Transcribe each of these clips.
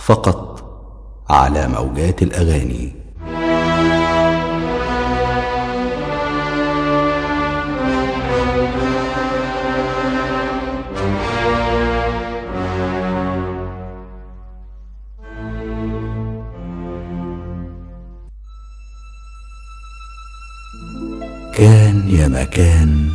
فقط على موجات الاغاني كان يا مكان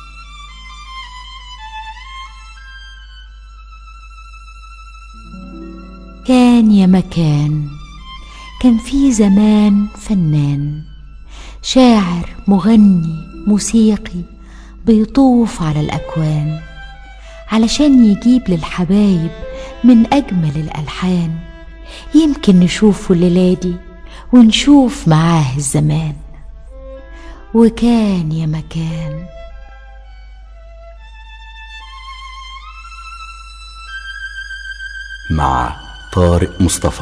كان يا مكان كان في زمان فنان شاعر مغني موسيقي بيطوف على الأكوان علشان يجيب للحبايب من أجمل الألحان يمكن نشوفه الليلة دي ونشوف معاه الزمان وكان يا مكان مع طارق مصطفى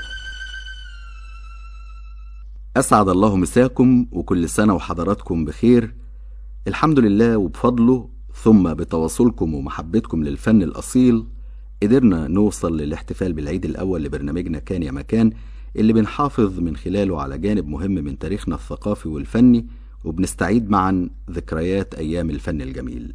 أسعد الله مساكم وكل سنة وحضراتكم بخير الحمد لله وبفضله ثم بتواصلكم ومحبتكم للفن الأصيل قدرنا نوصل للاحتفال بالعيد الأول لبرنامجنا كان يا مكان اللي بنحافظ من خلاله على جانب مهم من تاريخنا الثقافي والفني وبنستعيد معا ذكريات أيام الفن الجميل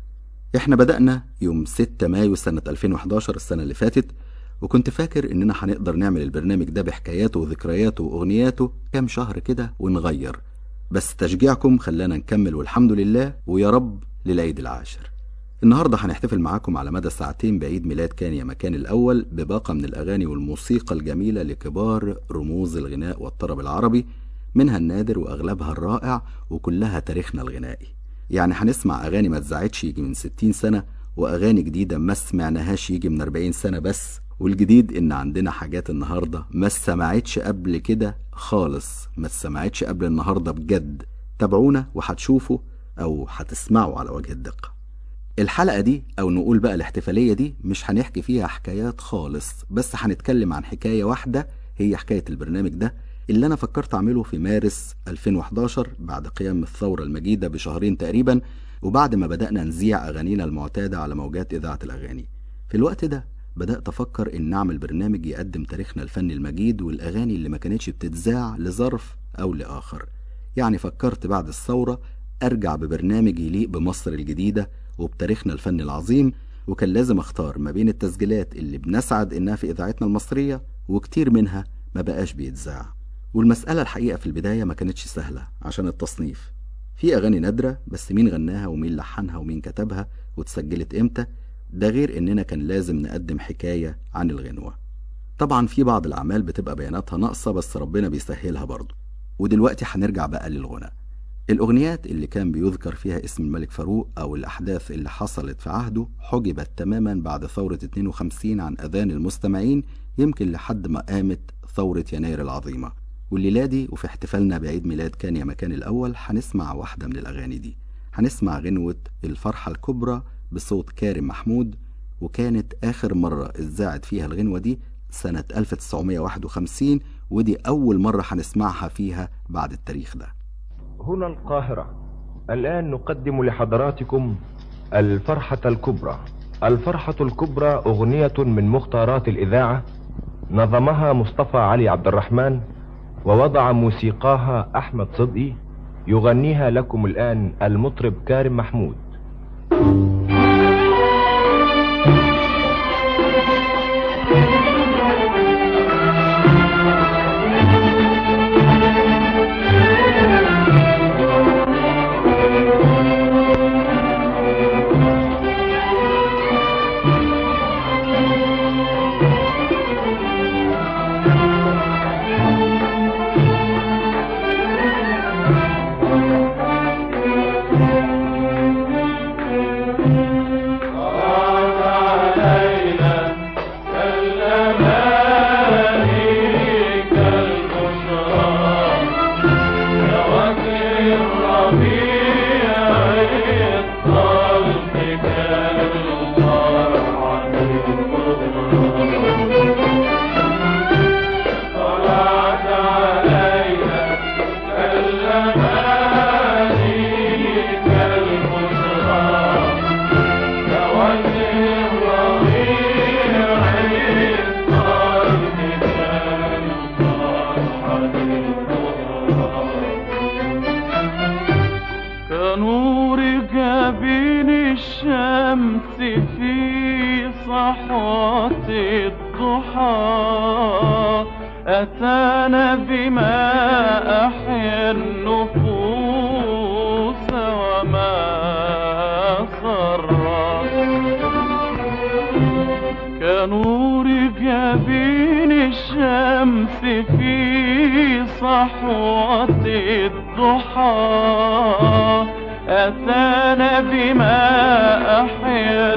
احنا بدأنا يوم 6 مايو سنة 2011 السنة اللي فاتت وكنت فاكر اننا هنقدر نعمل البرنامج ده بحكاياته وذكرياته واغنياته كام شهر كده ونغير بس تشجيعكم خلانا نكمل والحمد لله ويا رب للعيد العاشر النهاردة هنحتفل معاكم على مدى ساعتين بعيد ميلاد كان يا مكان الأول بباقة من الأغاني والموسيقى الجميلة لكبار رموز الغناء والطرب العربي منها النادر وأغلبها الرائع وكلها تاريخنا الغنائي يعني هنسمع أغاني ما اتذاعتش يجي من 60 سنة وأغاني جديدة ما سمعناهاش يجي من 40 سنة بس والجديد إن عندنا حاجات النهاردة ما سمعتش قبل كده خالص ما سمعتش قبل النهاردة بجد تابعونا وهتشوفوا أو هتسمعوا على وجه الدقة الحلقة دي أو نقول بقى الاحتفالية دي مش هنحكي فيها حكايات خالص بس هنتكلم عن حكاية واحدة هي حكاية البرنامج ده اللي أنا فكرت أعمله في مارس 2011 بعد قيام الثورة المجيدة بشهرين تقريبا وبعد ما بدأنا نذيع أغانينا المعتادة على موجات إذاعة الأغاني في الوقت ده بدأت أفكر إن نعمل برنامج يقدم تاريخنا الفني المجيد والأغاني اللي ما كانتش بتتذاع لظرف أو لآخر يعني فكرت بعد الثورة أرجع ببرنامج يليق بمصر الجديدة وبتاريخنا الفني العظيم وكان لازم أختار ما بين التسجيلات اللي بنسعد إنها في إذاعتنا المصرية وكتير منها ما بقاش بيتذاع والمسألة الحقيقة في البداية ما كانتش سهلة عشان التصنيف في أغاني نادرة بس مين غناها ومين لحنها ومين كتبها واتسجلت إمتى ده غير إننا كان لازم نقدم حكاية عن الغنوة طبعا في بعض الأعمال بتبقى بياناتها ناقصة بس ربنا بيسهلها برضه ودلوقتي هنرجع بقى للغنى الأغنيات اللي كان بيذكر فيها اسم الملك فاروق أو الأحداث اللي حصلت في عهده حجبت تماما بعد ثورة 52 عن أذان المستمعين يمكن لحد ما قامت ثورة يناير العظيمة والليلة دي وفي احتفالنا بعيد ميلاد كان يا مكان الأول هنسمع واحدة من الأغاني دي هنسمع غنوة الفرحة الكبرى بصوت كارم محمود وكانت آخر مرة اتذاعت فيها الغنوة دي سنة 1951 ودي أول مرة هنسمعها فيها بعد التاريخ ده هنا القاهرة الآن نقدم لحضراتكم الفرحة الكبرى الفرحة الكبرى أغنية من مختارات الإذاعة نظمها مصطفى علي عبد الرحمن ووضع موسيقاها أحمد صدقي يغنيها لكم الآن المطرب كارم محمود Thank you. الضحى أتانا بما أحيا النفوس وما سرى كنور جبين الشمس في صحوة الضحى أتانا بما أحيا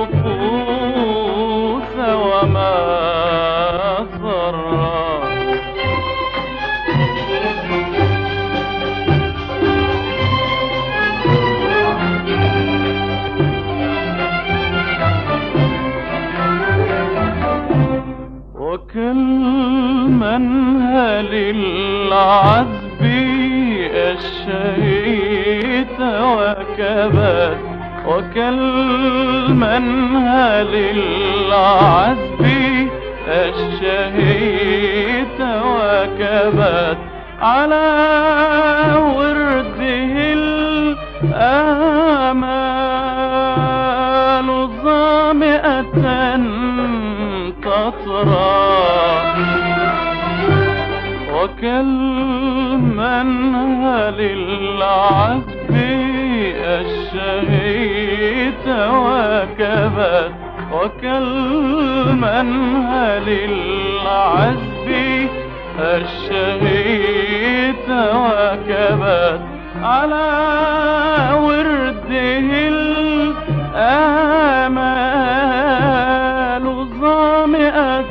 النفوس وما سرى وكالمنهل العذب الشهيت وكبت وكالمنهل العذب الشهيت وكبت على ورده الآمال ظامئة تطرى وكالمنهل العذب الشهيت وكبت وكالمنهل العذب الشهيت وكبت على ورده الآمال ظامئة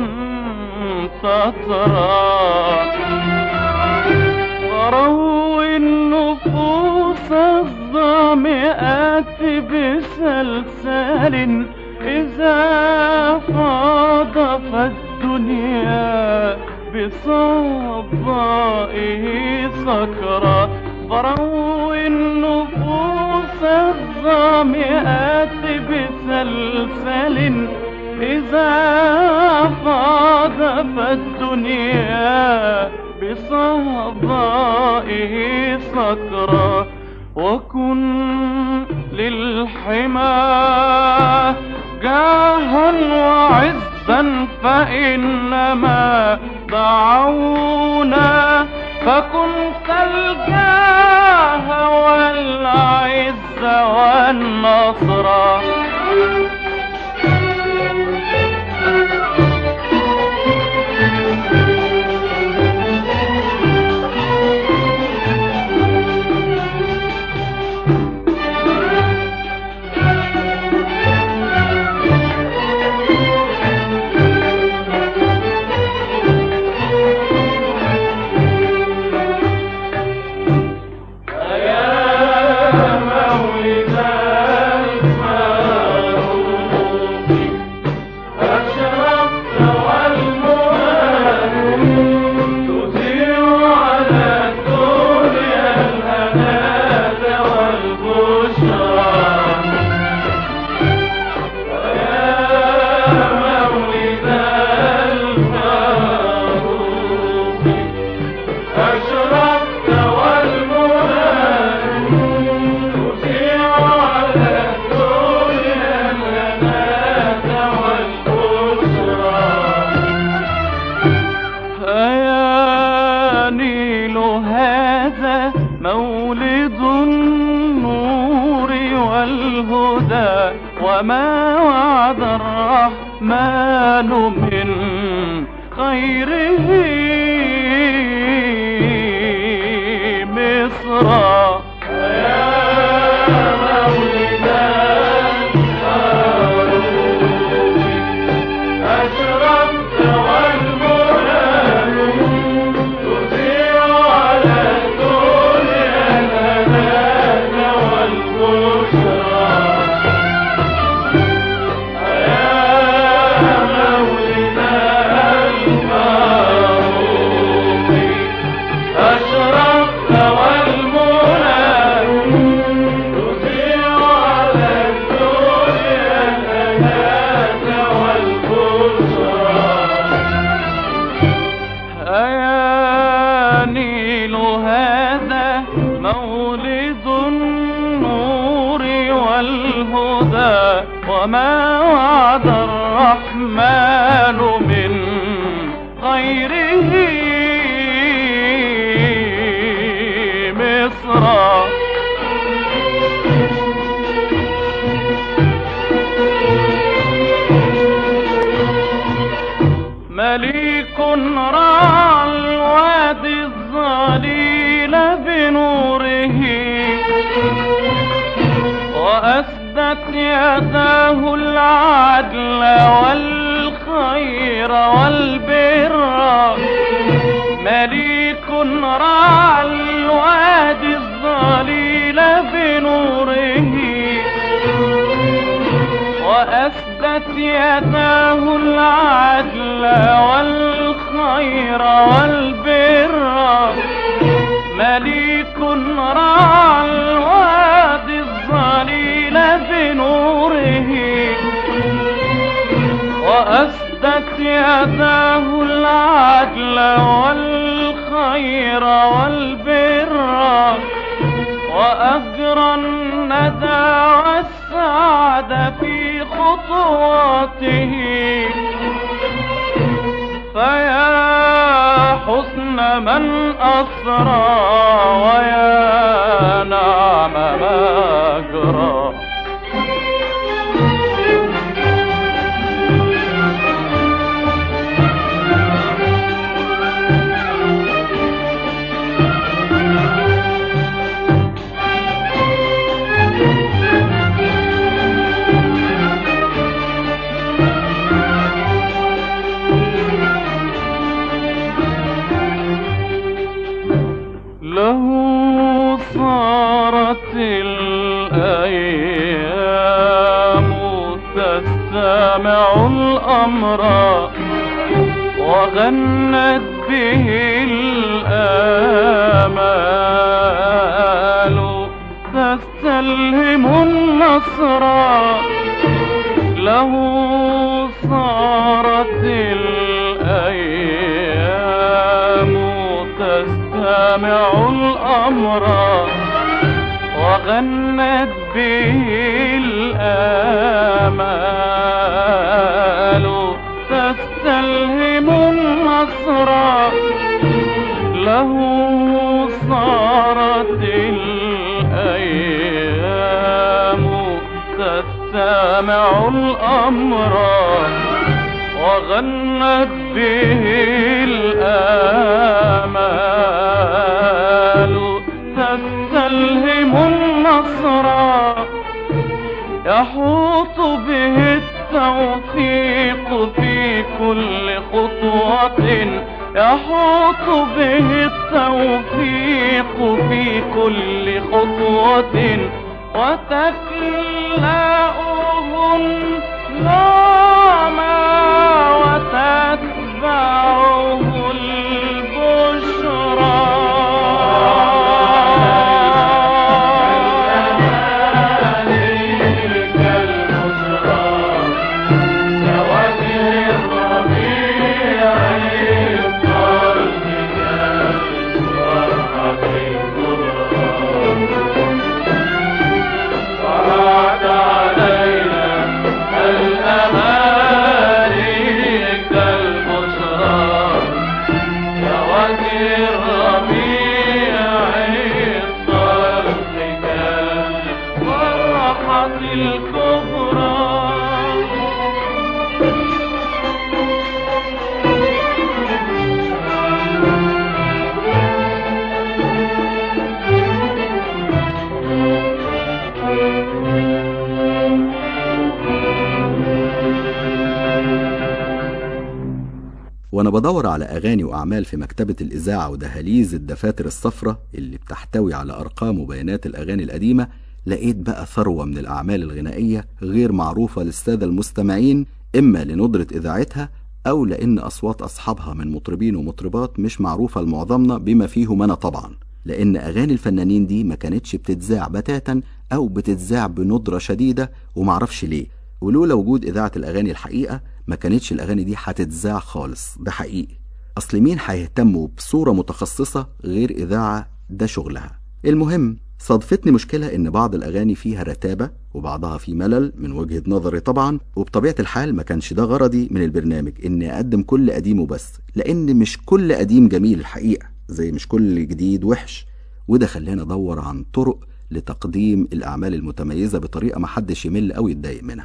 تطرى وروي النفوس الظامئات بسلسال إذا فاض فالدنيا بصبائه سكرى فروي النفوس الظامئات بسلسل إذا فاض فالدنيا بصهبائه سكرى وكن للحمى جاها وعزا فإنما دعونا فكن كالجاه والعز والنصر يا نيل هذا مولد النور والهدى وما وعد الرحمن من خيره مصرا يا نيل هذا مولد النور والهدى وما وعد الرحمن مليك رعى الوادي الظليل بنوره وأسدت يداه العدل والخير والبر مليك رعى الوادي الظليل بنوره وأسدت يداه العدل والخير والبر مليك رعى الوادي الظليل بنوره وأسدت يداه العدل والخير والبر وأجرى الندى والسعد في خطواته فيا حسن من أسرى ويا نعم ما أجرى له صارت الأيام تستمع الأمر وغنت به الآمال تستلهم النصر له صارت الأيام تستمع الأمر وغنت به الآمال تستلهم النصر له صارت الأيام تستمع الأمر وغنت به الآمال تستلهم النصر يحوط به التوفيق في كل خطوة يحوط به التوفيق في كل خطوة وتكلأه النعمى وتتبعه وانا بدور على اغاني واعمال في مكتبة الاذاعة ودهاليز الدفاتر الصفرة اللي بتحتوي على ارقام وبيانات الاغاني القديمة لقيت بقى ثروة من الاعمال الغنائية غير معروفة للسادة المستمعين اما لندرة اذاعتها او لان اصوات اصحابها من مطربين ومطربات مش معروفة لمعظمنا بما فيهم انا طبعا لان اغاني الفنانين دي ما كانتش بتتذاع بتاتا او بتتذاع بندرة شديدة ومعرفش ليه ولولا وجود اذاعة الاغاني الحقيقة ما كانتش الاغاني دي هتتذاع خالص ده حقيقي اصل مين هيهتموا بصورة متخصصة غير اذاعة ده شغلها المهم صادفتني مشكلة ان بعض الاغاني فيها رتابة وبعضها في ملل من وجهة نظري طبعا وبطبيعة الحال ما كانش ده غرضي من البرنامج اني اقدم كل قديم وبس لان مش كل قديم جميل الحقيقة زي مش كل جديد وحش وده خلاني ادور عن طرق لتقديم الاعمال المتميزة بطريقة ما حدش يمل او يتضايق منها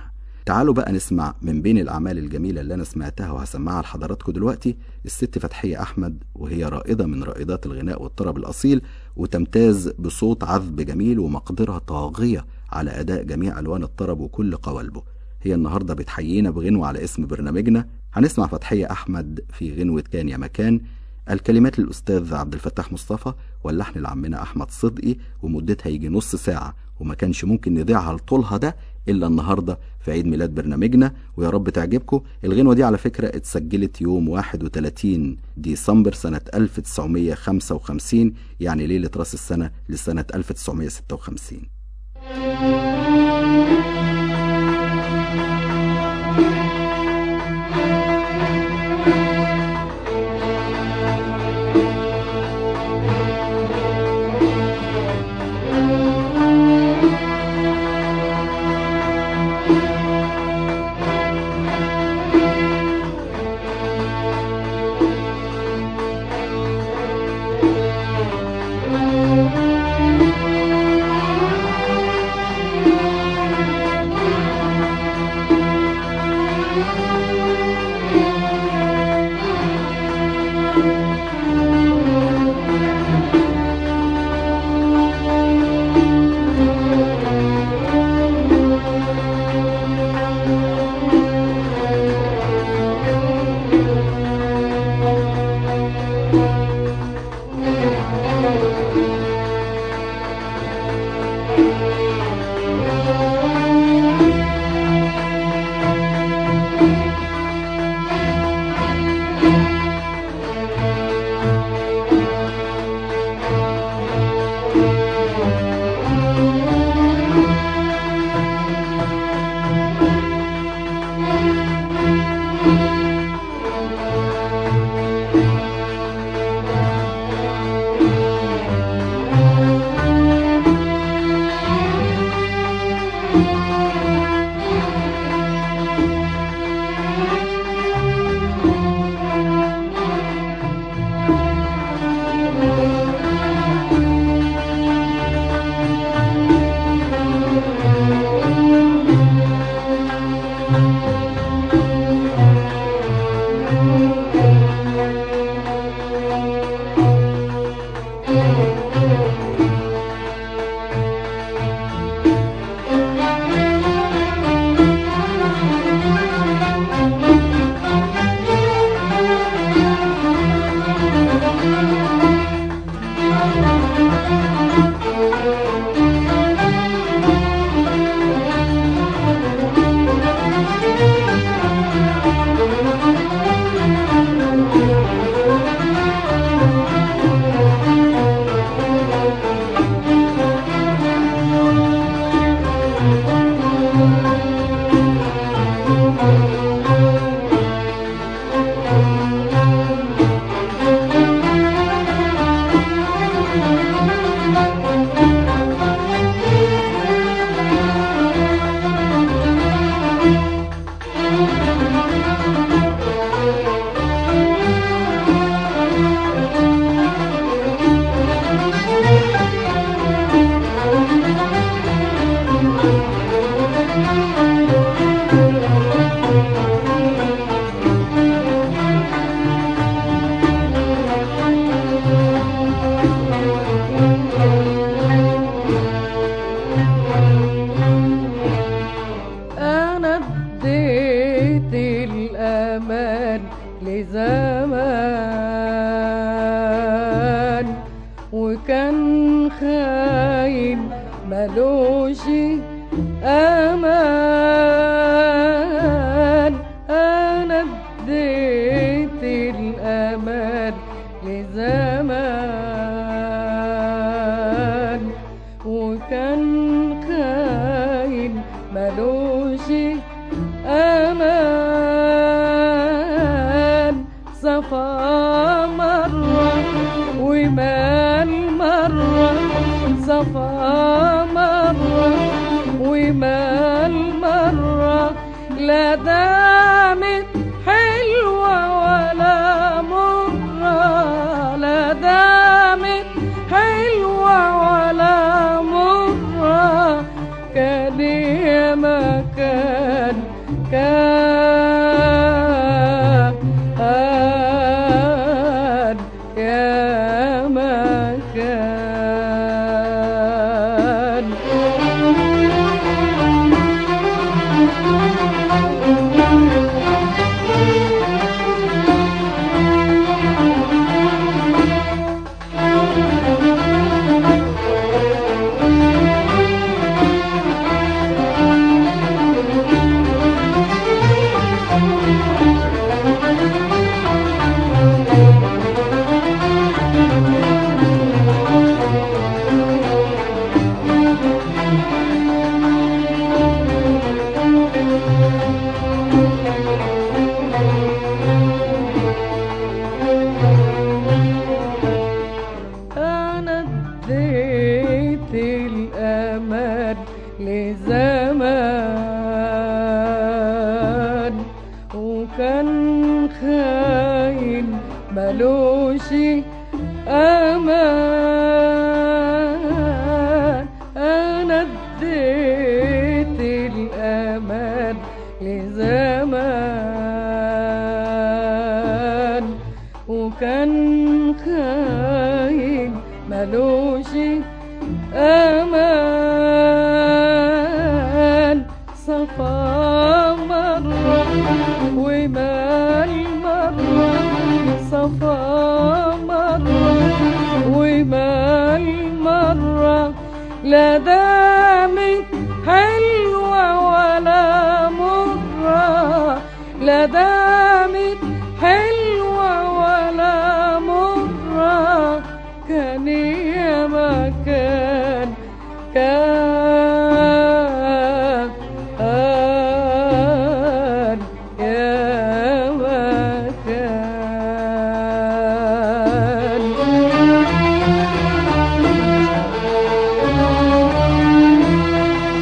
تعالوا بقى نسمع من بين الأعمال الجميلة اللي أنا سمعتها وهسمعها لحضراتكم دلوقتي الست فتحية أحمد وهي رائدة من رائدات الغناء والطرب الأصيل وتمتاز بصوت عذب جميل ومقدرة طاغية على أداء جميع ألوان الطرب وكل قوالبه هي النهاردة بتحيينا بغنوة على اسم برنامجنا هنسمع فتحية أحمد في غنوة كان يا مكان الكلمات للأستاذ عبد الفتاح مصطفى واللحن لعمنا أحمد صدقي ومدتها يجي نص ساعة وما كانش ممكن نذيعها لطولها ده إلا النهاردة في عيد ميلاد برنامجنا ويا رب تعجبكم الغنوة دي على فكرة اتسجلت يوم 31 ديسمبر سنة 1955 يعني ليلة راس السنة لسنة 1956 أنا اديت الأمان لزمان وكان خاين ملوش أمان أنا اديت الأمان لزمان وكان خاين ملوش أمان صفا مرة ومال مرة صفا مرة ومال مرة لا دامت حلوة ولا مرة لا دامت حلوة ولا مرة كان يا مكان خاين ملوش امان انا اديت الامان لزمان وكان خاين ملوش امان صفا مرة ومال مرة صفا مرة ومال مرة لا دامت حلوة ولا مرة لا دامت حلوة ولا مرة كان يا مكان كان كان يا مكان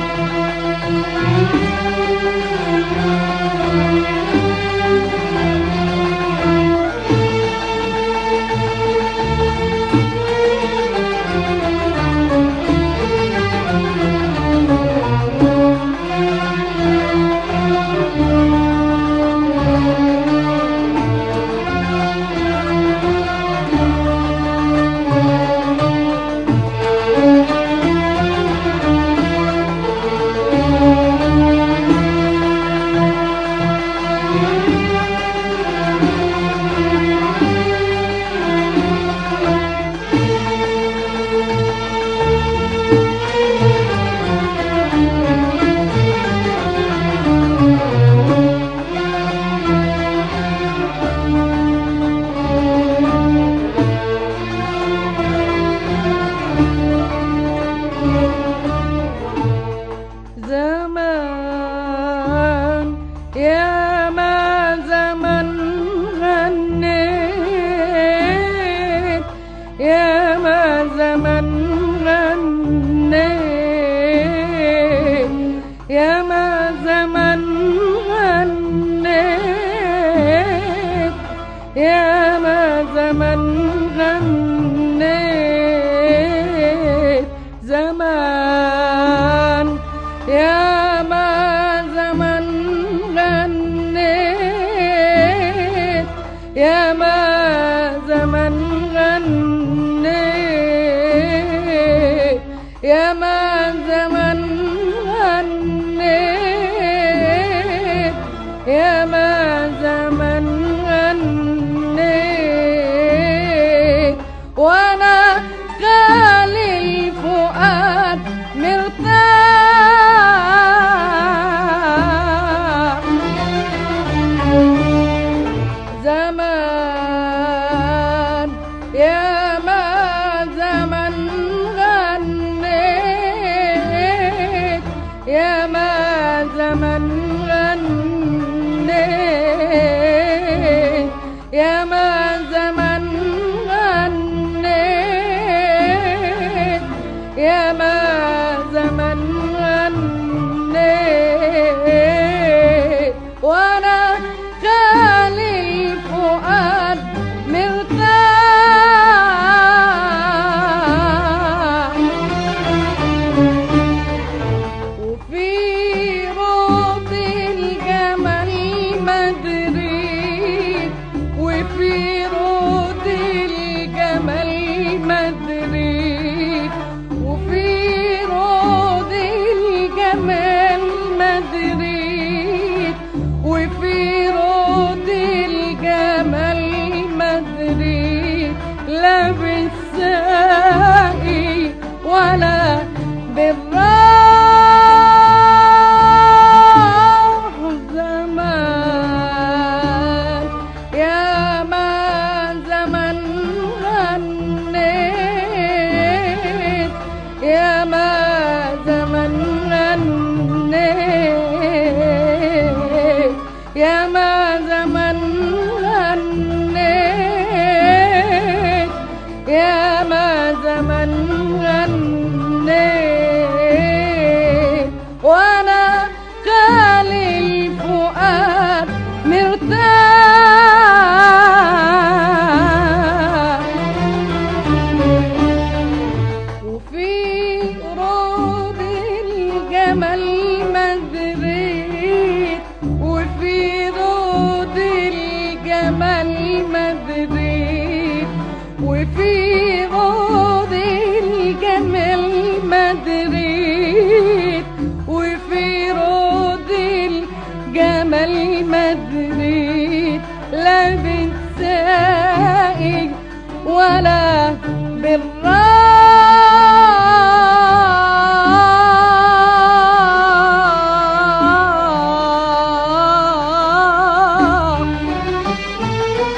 زمان يا ما زمن غنيت يا ما زمن غنيت يا ما زمن غنيت يا ما زمن غنيت زمان يا ما زمن غنيت يا ما زمن غنيت يا ما زمن غنيت يا ما زمن غنيت وانا خالي الفؤاد مرتاح زمان يا ما زمن غنيت يا ما زمن غنيت يا ما زمن غنيت يا ما زمن غنيت وانا خالي الفؤاد مرتاح وفي روض الجمل مدريد وفي روض الجمل مدريد وفي روض الجمال مدريد وفي روض الجمال مدريد لا بالساقي ولا بالراح زمان يا ما زمن غنيت يا ما زمن غنيت يا ما زمن غنيت يا ما زمن غنيت وفي غوض الجمال مدريد وفي روض الجمال مدريد لا بتسائل ولا بالراحة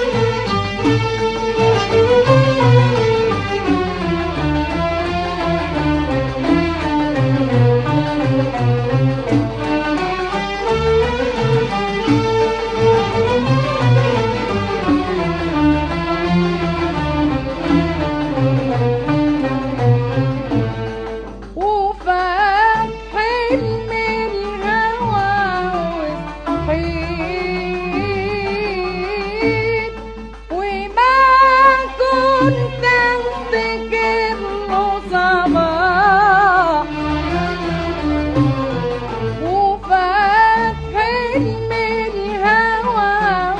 وفات حلم الهوى وصحيت وما كنت افتكر له صباح وفات حلم الهوى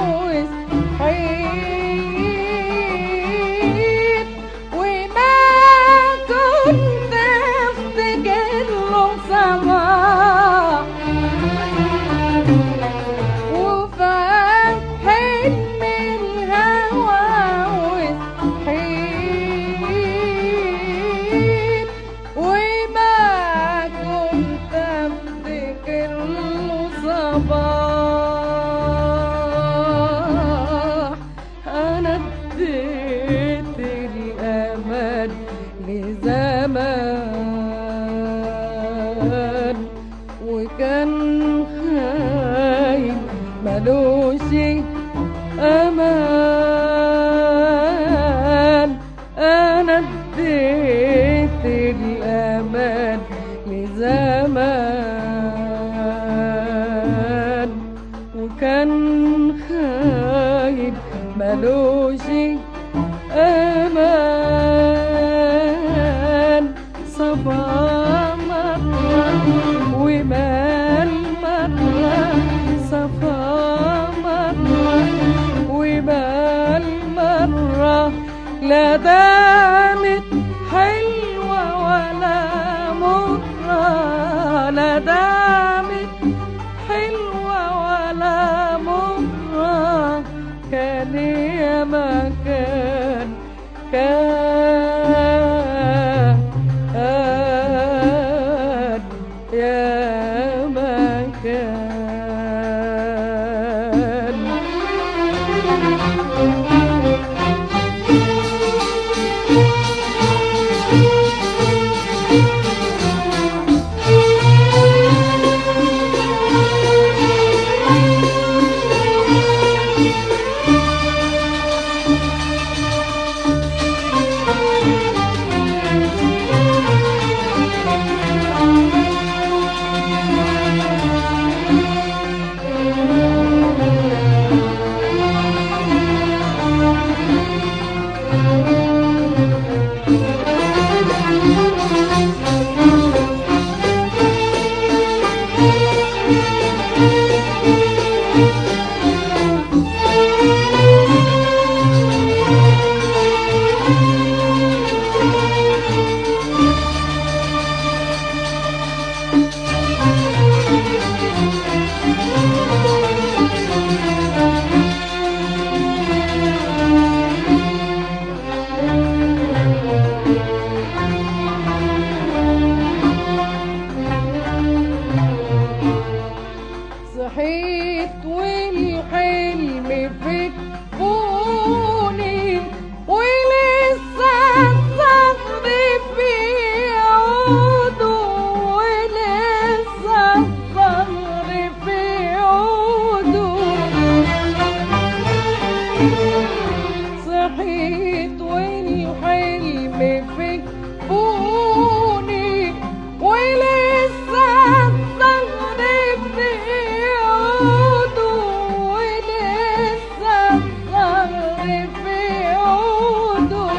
وصحيت وما كنت افتكر له صباح وفات حلم الهوى وصحيت وما كنت افتكر له صباح انا اديت الامل لزمان وكان خاين ملوش امان انا اديت الامان لزمان وكان خاين ملوش امان صفا مرة ومال مرة صفا مرة ومال مرة لا دامت حلوة ولا مرة لا دامت حلوة ولا مرة كان يا ما كان كان يا ما كان صحيت والحلم في كفوني ولسه الصخر في عوده ولسه الصخر في عوده صحيت والحلم في كفوني ولسه الصغر في عوده ولسه الصغر في عوده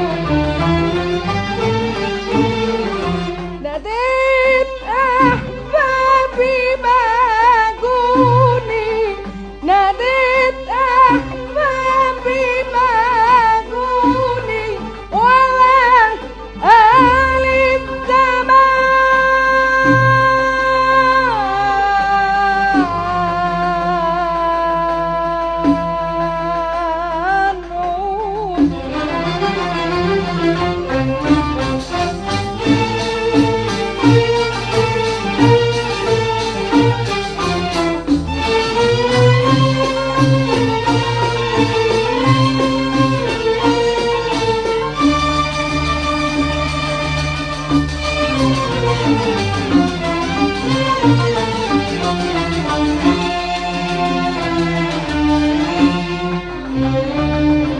ناديت احبابي باجوني ناديت احبابي باجوني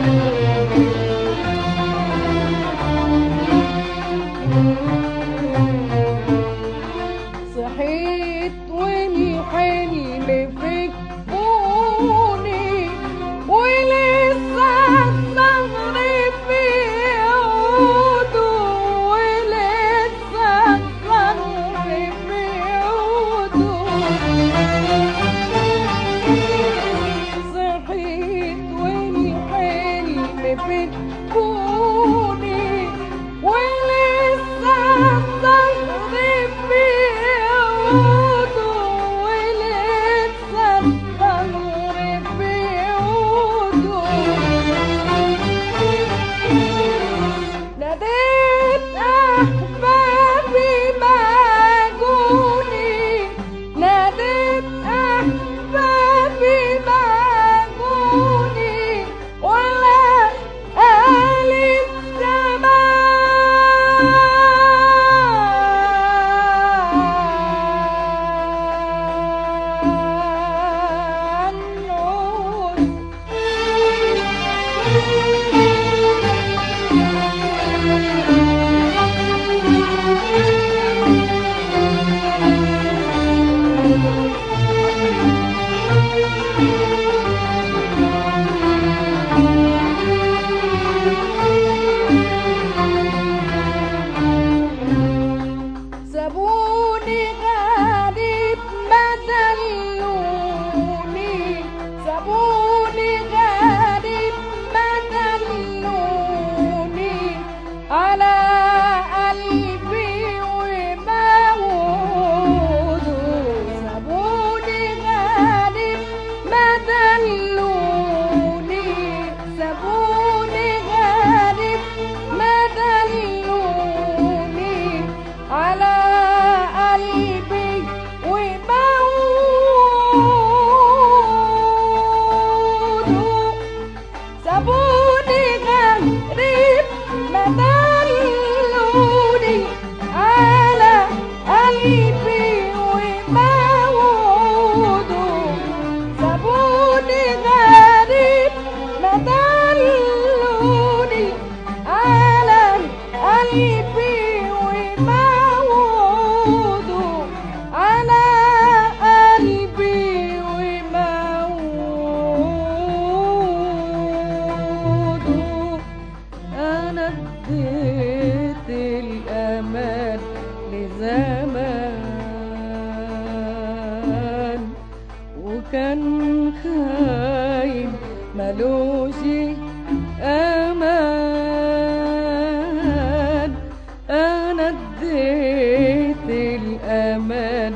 صحيت والحلم في كوني ولسه الثغر في عوده ولسه الثغر في عوده صحيت والحلم في كوني ولسه الثغر في عوده ولسه الثغر في عوده ناديت أحبابي ما جوني ناديت أحبابي ما جوني ولا قال الزمان سابوني غريب ما دلوني سابوني غريب ما دلوني على قلبي وموده سابوني غريب ما دلوني سابوني غريب ما دلوني على قلبي وموده سابوني غريب ما دلوني على قلبي وموده سابوني غريب ما دلوني على قلبي وموده على قلبي وموده أنا اديت الأمان لزمان وكان خاين ملوش أمان أنا اديت الأمان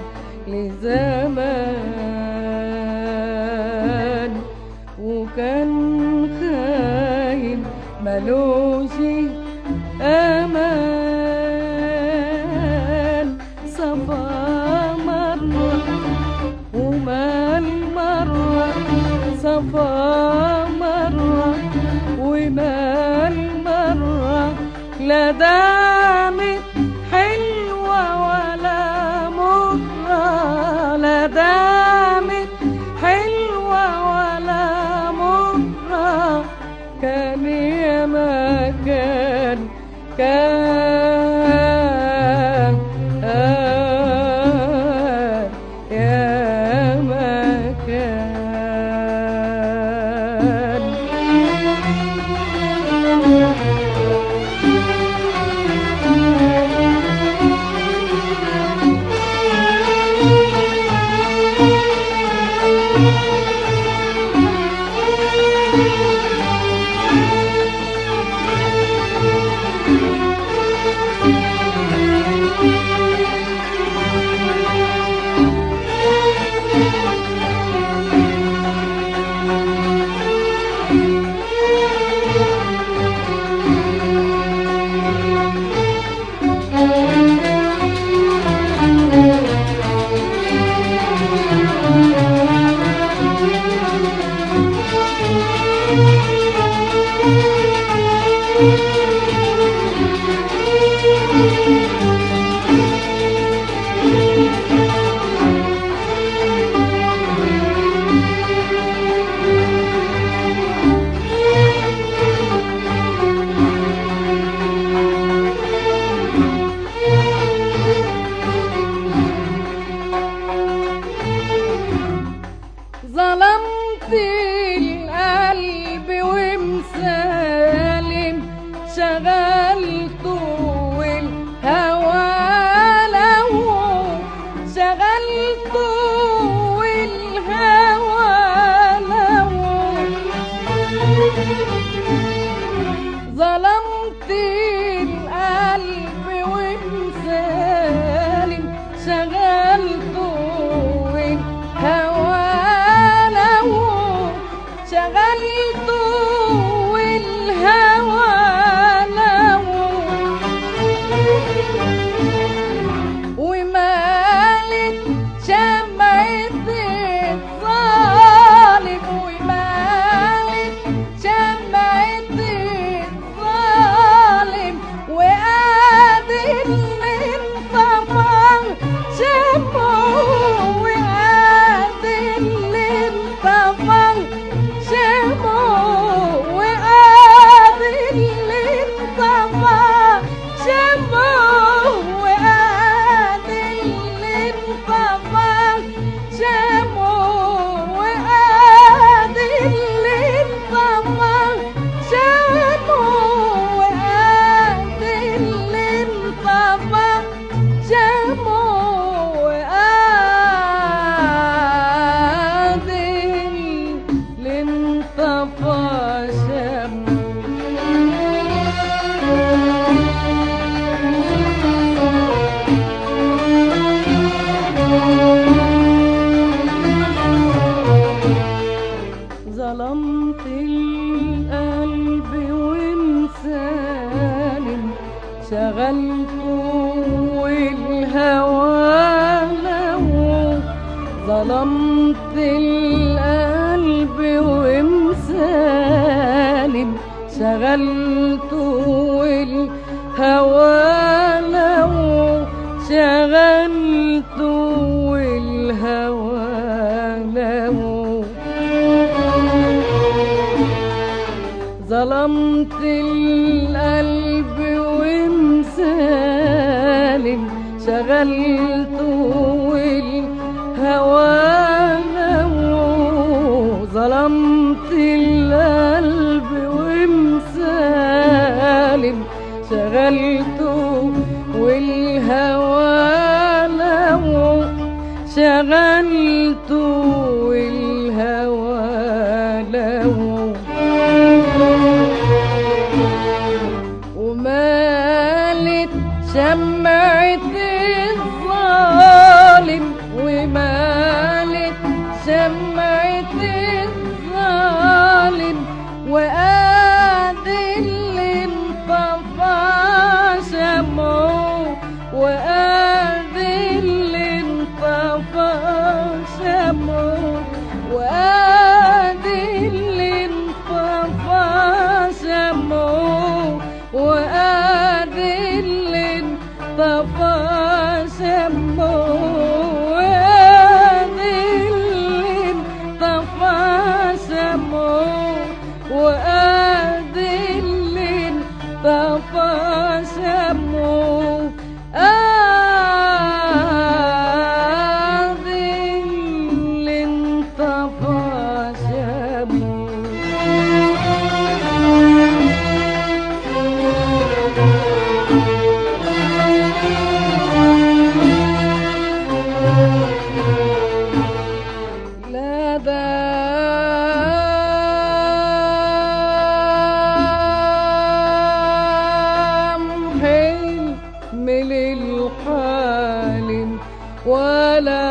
لزمان وكان خاين ملوش أمان صفا مرة ومال مرة صفا مرة ومال مرة لا دامت حلوة ولا مرة لا دامت حلوة ولا مرة كان يا ما كان كان يا ما ظلمت القلب ومسالم شغلته والهوى لو شغلته والهوى لو ومالت شمعة الظالم ومالت شمعة الظالم وقاد اللي انطفى شمعه وقاد اللي انطفى شمعه وقاد اللي انطفى شمعه وقاد اللي انطفى شمعه وقاد اللي انطفى شمعه وقاد اللي انطفى شمعه وقاد اللي انطفى ظلمت القلب ومسالم شغلته والهوى لو ظلمت القلب ومسالم شغلته والهوى لو شغلته والهوى لو ظلمت القلب ومسالم شغلته والهوى لو ظلمت القلب ومسالم شغلته والهوى لو شغلته والهوى لو ومالت شمعة الظالم ومالت شمعة الظالم وقاد اللي انطفى شمعه وقاد اللي انطفى شمعه وقاد اللي انطفى شمعه وقاد اللي انطفى شمعه وقاد اللي انطفى شمعه وقاد اللي انطفى شمعه قاد اللي انطفى لا دام حلم للحالم ولا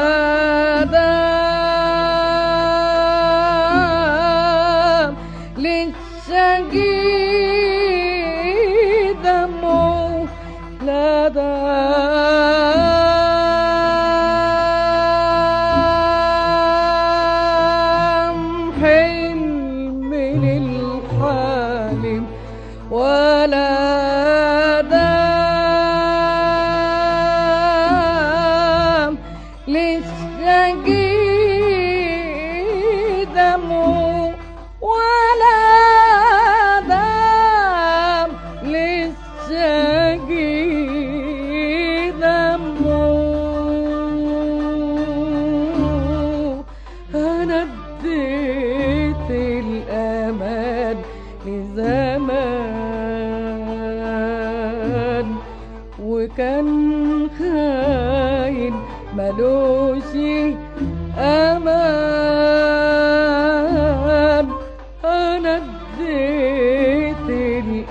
دام للشقي دمه لا دام حلم للحالم ولا دام للشقي دمه ولا دام للشقي دمه أنا اديت الأمان لزمان وكان خاين ملوش أمان أنا اديت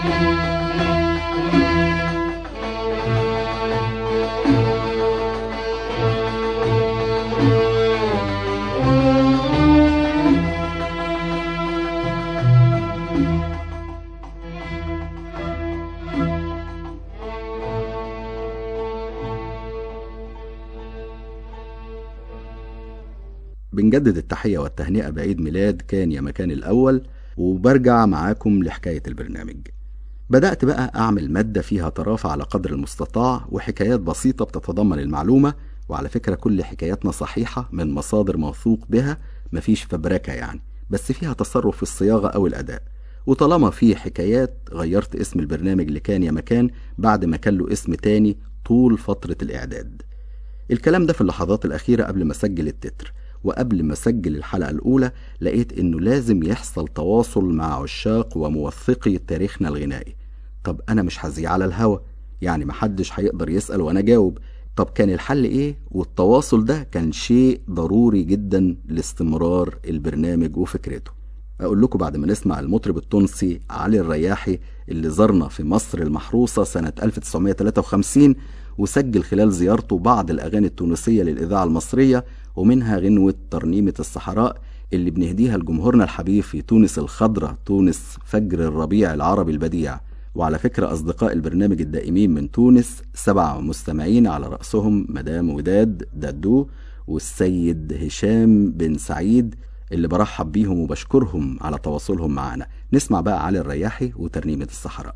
بنجدد التحية والتهنئة بعيد ميلاد كان يا مكان الأول وبرجع معاكم لحكاية البرنامج بدأت بقى أعمل مادة فيها طرافة على قدر المستطاع وحكايات بسيطة بتتضمن المعلومة وعلى فكرة كل حكاياتنا صحيحة من مصادر موثوق بها مفيش فبركة يعني بس فيها تصرف في الصياغة أو الأداء وطالما في حكايات غيرت اسم البرنامج لكان يا مكان بعد ما كان له اسم تاني طول فترة الإعداد الكلام ده في اللحظات الأخيرة قبل ما أسجل التتر وقبل ما أسجل الحلقة الأولى لقيت إنه لازم يحصل تواصل مع عشاق وموثقي تاريخنا الغنائي طب أنا مش هذيع على الهوا يعني محدش هيقدر يسأل وأنا جاوب طب كان الحل إيه؟ والتواصل ده كان شيء ضروري جدا لاستمرار البرنامج وفكرته أقول لكم بعد ما نسمع المطرب التونسي علي الرياحي اللي زارنا في مصر المحروسة سنة 1953 وسجل خلال زيارته بعض الأغاني التونسية للإذاعة المصرية ومنها غنوة ترنيمة الصحراء اللي بنهديها لجمهورنا الحبيب في تونس الخضراء تونس فجر الربيع العربي البديع وعلى فكرة أصدقاء البرنامج الدائمين من تونس سبع مستمعين على رأسهم مدام وداد دادو والسيد هشام بن سعيد اللي برحب بيهم وبشكرهم على تواصلهم معنا نسمع بقى علي الرياحي وترنيمة الصحراء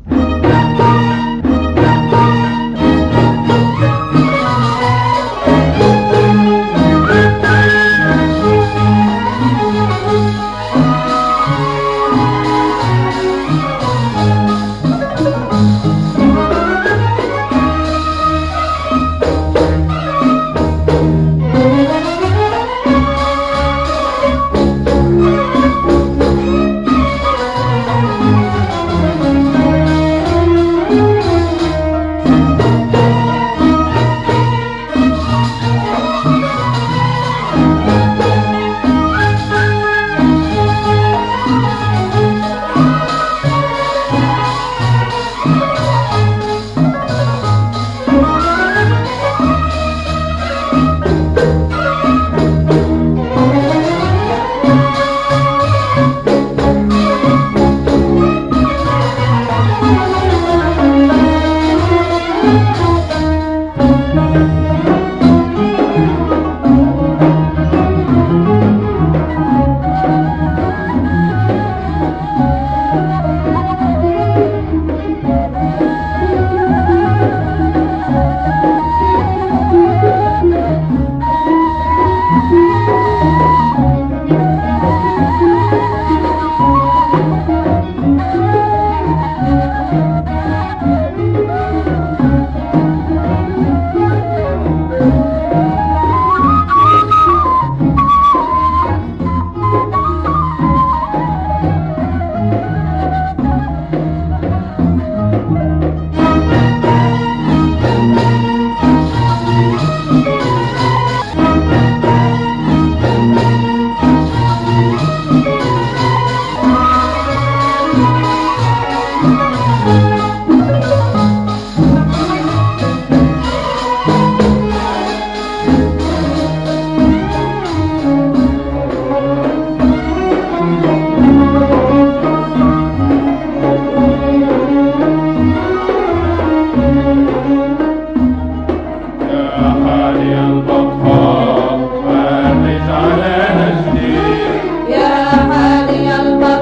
يا هادي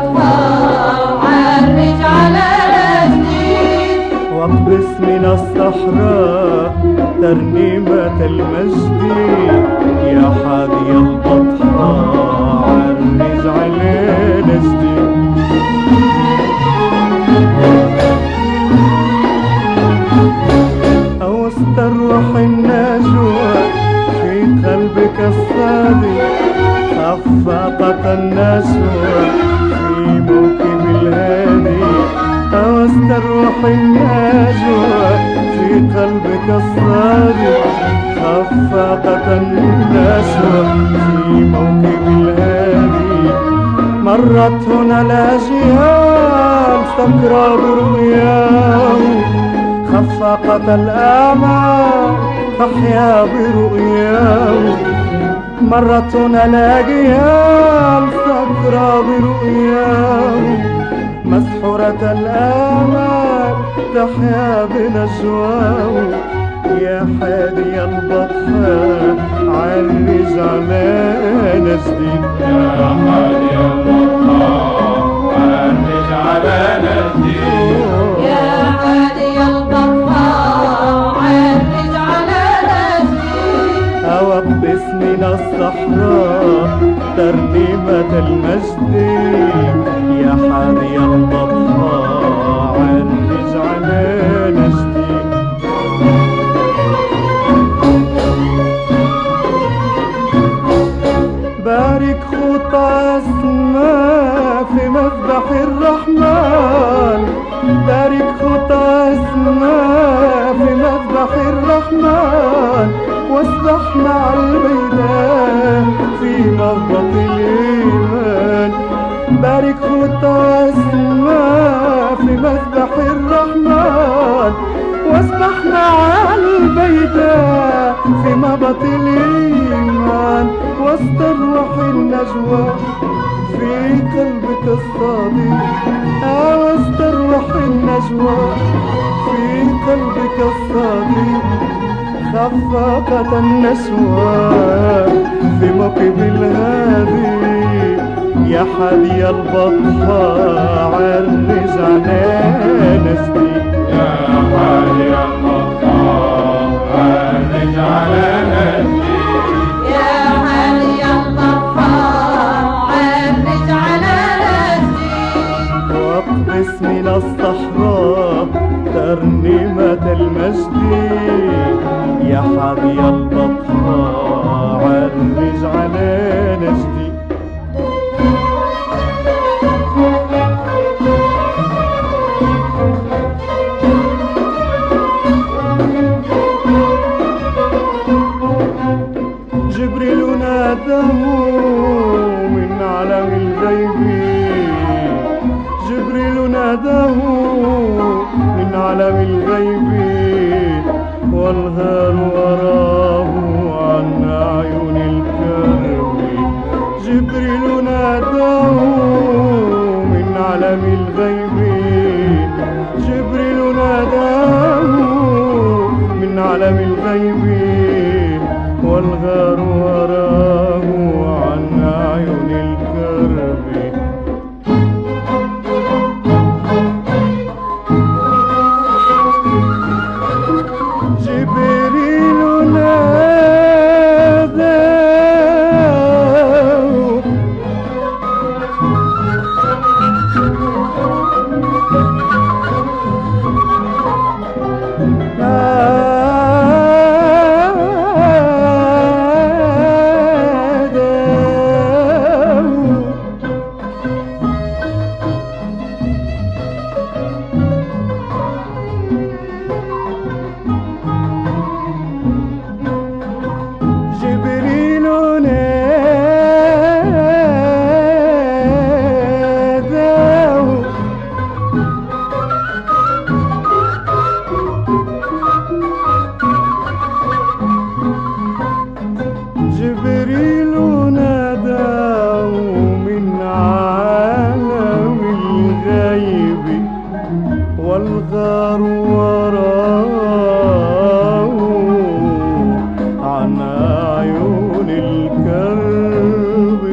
البطحاء عرج على رجلي واقبس من الصحراء ترنيمة المجد يا حادي البطحاء عرج على نجدي أو استروح النجوى في قلبك الصادق خفقة النشوى في موكب الهادي أو استروح النجوى في قلبك الصادق خفقة النشوى في موكب الهادي مرت هنا الأجيال سكرى برؤياه خفقت الآمال تحيا برؤياه مرت هنا الأجيال سكرى برؤياه مسحورة الآمال تحيا بنجواه يا حادي البطحاء عرج على نجدي يا حادي البطحاء عرج على نجدي يا هادي البطحاء عرج على نجدي أوقس من الصحراء ترنيمة المجد يا حادي البطحاء عرج على نجدي بارك خطى اسماء في مذبح الرحمن بارك خطى اسماء في مذبح الرحمن واسبح مع الميدان في مهبط الإيمان بارك خطى اسماء في مذبح الرحمن واسبح مع البيداء في مهبط الإيمان واستروح النجوى في قلبك الصادق آه واستروح النجوى في قلبك الصادق خفقت النسوى في موكب الهادي يا حدي البطحاء عرج على نسبي يا حادي البطحاء عرج على نجدي يا هادي البطحاء عرج على نجدي واقبس من الصحراء ترنيمة المجد يا حبي البطحاء عرج على نجدي جبريل ناداه من عالم الغيب جبريل ناداه من عالم الغيب والغار وراه عن أعين الكرب جبريل ناداه من عالم الغيب جبريل ناداه من عالم الغيب والغار وراه عن أعين الكرب جبريل ناداه ناداه جبريل ناداه جبريل ناداه من عالم الغيب والغار وراه عن أعين الكرب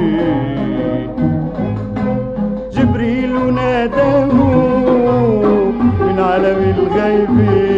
جبريل ناداه من عالم الغيب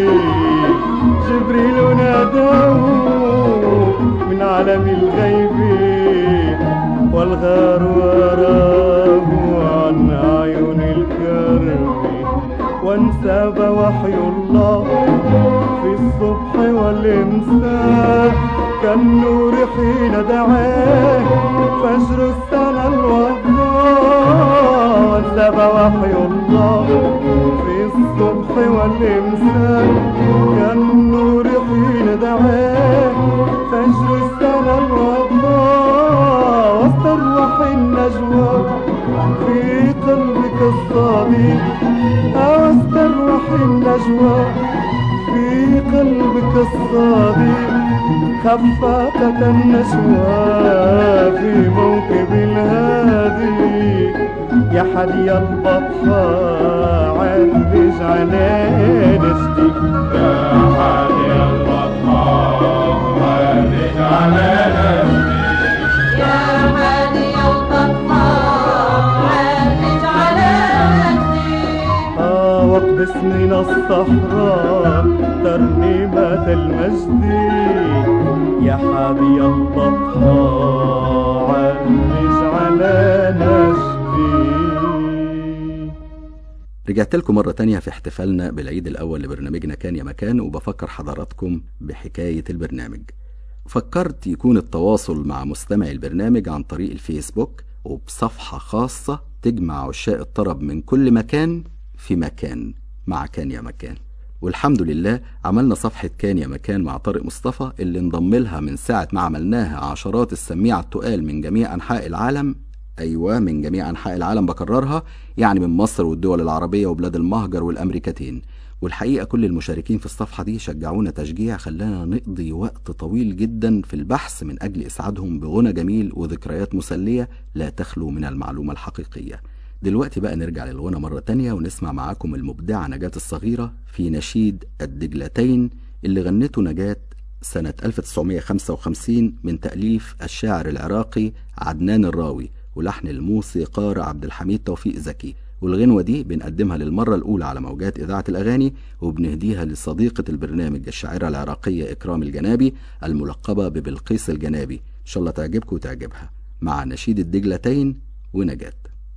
جبريل ناداه من عالم الغيب والغار وراه عن أعين الكرب وانساب وحي الله في الصبح والإمساء كالنور حين دعاه فجر السنة الوضاء وانساب وحي الله في الصبح والإمساء كالنور حين دعاه فجر السنة الوضاء واستروح النجوى النجوى في قلبك الصادق خفافة النشوى في موكب الهادي يا حدي البطحاء عرج على نشتي يا حادي البطحاء فرج على نفسي يا هادي البطحاء عرج على نفسي آه واقبس من الصحراء ترنيمة المجد يا حادي البطحاء عرج على نشدي رجعت لكم مرة تانية في احتفالنا بالعيد الأول لبرنامجنا كان يا مكان وبفكر حضراتكم بحكاية البرنامج فكرت يكون التواصل مع مستمعي البرنامج عن طريق الفيسبوك وبصفحة خاصة تجمع عشاق الطرب من كل مكان في مكان مع كان يا مكان والحمد لله عملنا صفحة كان يا مكان مع طارق مصطفى اللي انضم لها من ساعة ما عملناها عشرات السميعة التقال من جميع أنحاء العالم أيوة من جميع أنحاء العالم بكررها يعني من مصر والدول العربية وبلاد المهجر والأمريكتين والحقيقة كل المشاركين في الصفحة دي شجعونا تشجيع خلانا نقضي وقت طويل جدا في البحث من أجل إسعادهم بغنى جميل وذكريات مسلية لا تخلو من المعلومة الحقيقية دلوقتي بقى نرجع للغنى مرة تانية ونسمع معاكم المبدعة نجاة الصغيرة في نشيد الدجلتين اللي غنته نجاة سنة 1955 من تأليف الشاعر العراقي عدنان الراوي ولحن الموسيقار عبد الحميد توفيق زكي والغنوة دي بنقدمها للمرة الأولى على موجات إذاعة الأغاني وبنهديها لصديقة البرنامج الشاعرة العراقية إكرام الجنابي الملقبة ببلقيس الجنابي إن شاء الله تعجبكم وتعجبها مع نشيد الدجلتين ونجاة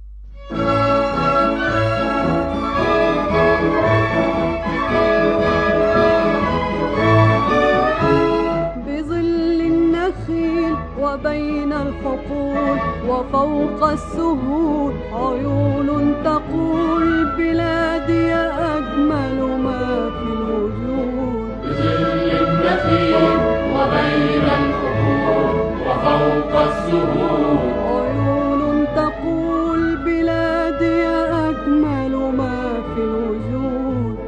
بظل النخيل وبين الحقول وفوق السهول عيون تقول بلادي أجمل ما في الوجود بظل النخيل وبين الحقول وفوق السهول عيون تقول بلادي أجمل ما في الوجود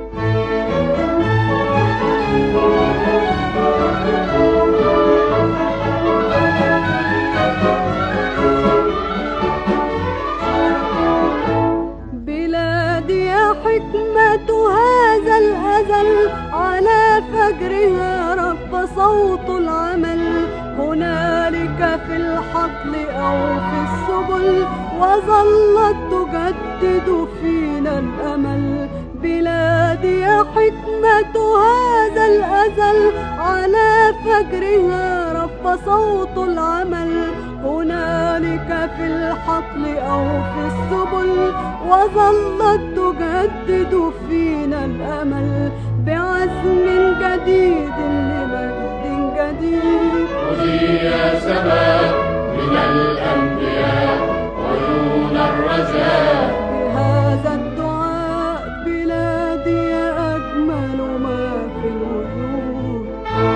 بلادي يا حكمة هذا الأزل على فجرها رب صوت العمل هنالك في الحقل أو في السبل وظلت تجدد فينا الأمل بلادي يا حكمة هذا الأزل على فجرها رب صوت العمل هنالك في الحقل أو في السبل وظلت تجدد فينا الأمل بعزم جديد لمجد جديد خذي يا سماء من الأنبياء عيون الرجاء بهذا الدعاء بلادي أجمل ما في الوجود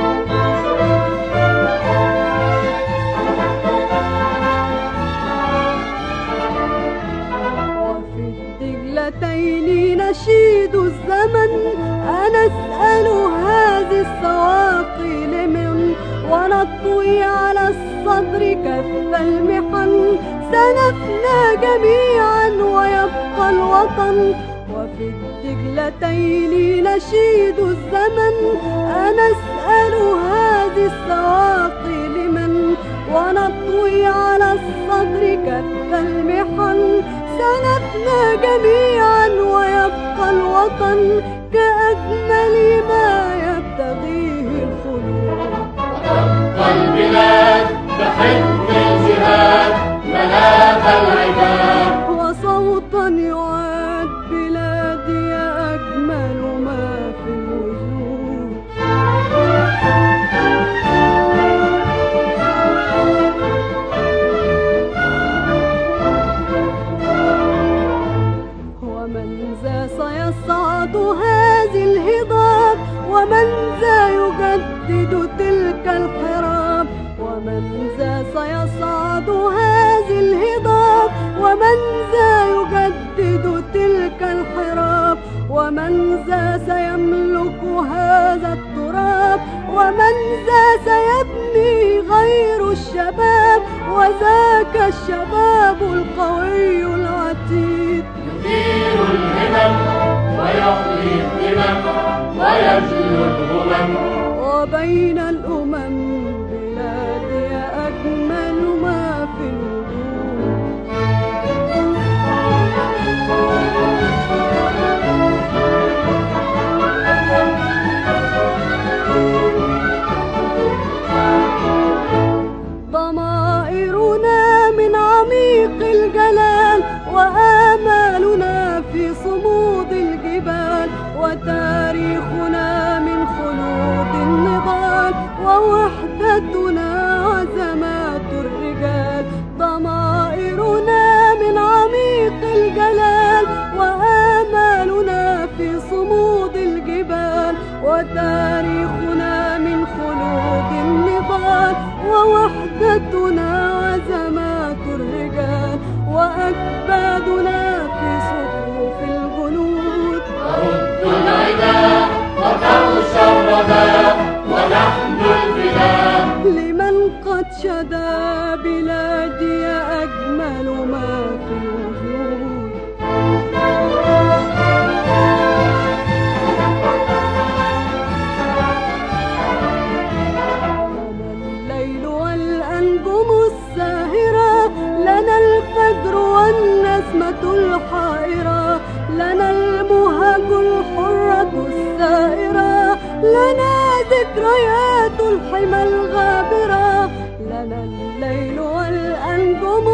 وفي الدجلتين نشيد الزمن أنا أسأل هذه السواقي لمن ونطوي على الصدر كف المحن سنفنى جميعا ويبقى الوطن وفي الدجلتين نشيد الزمن أنا أسأل هذه السواقي لمن ونطوي على الصدر كف المحن سنفنى جميعا ويبقى الوطن كأجمل ما يبتغيه الخلود وتبقى البلاد بحب الجهاد ملاذ العباد وصوتا يعاد بلادي أجمل ما في الوجود ومن ذا سيصعد هذه الهضاب ومن ذا يجدد تلك الحراب ومن ذا سيصعد هذه الهضاب ومن ذا يجدد تلك الحراب ومن ذا سيملك هذا التراب ومن ذا سيبني غير الشباب وذاك الشباب القوي العتيد يثير الهمم ويحيي الذمم ويجلو الهمم وبين الأمم بلادي أجمل ما في الوجود ضمائرنا من عميق الجلال وآمالنا في صمود الجبال وتاريخنا من خلود النضال ووحدتنا عزمات الرجال ضمائرنا من عميق الجلال وآمالنا في صمود الجبال وتاريخنا من خلود النضال ووحدتنا عزمات الرجال وأكبادنا في صفوف الجنود نرد العدا وتغشى الردى ونحن الفداء لمن قد شدا بلادي أجمل ما في الوجود لنا الليل والأنجم الساهرة لنا الفجر والنسمة الحائرة لنا المهج الحرة السائرة لنا ذكريات الحمى الغابرة لنا الليل والأنجم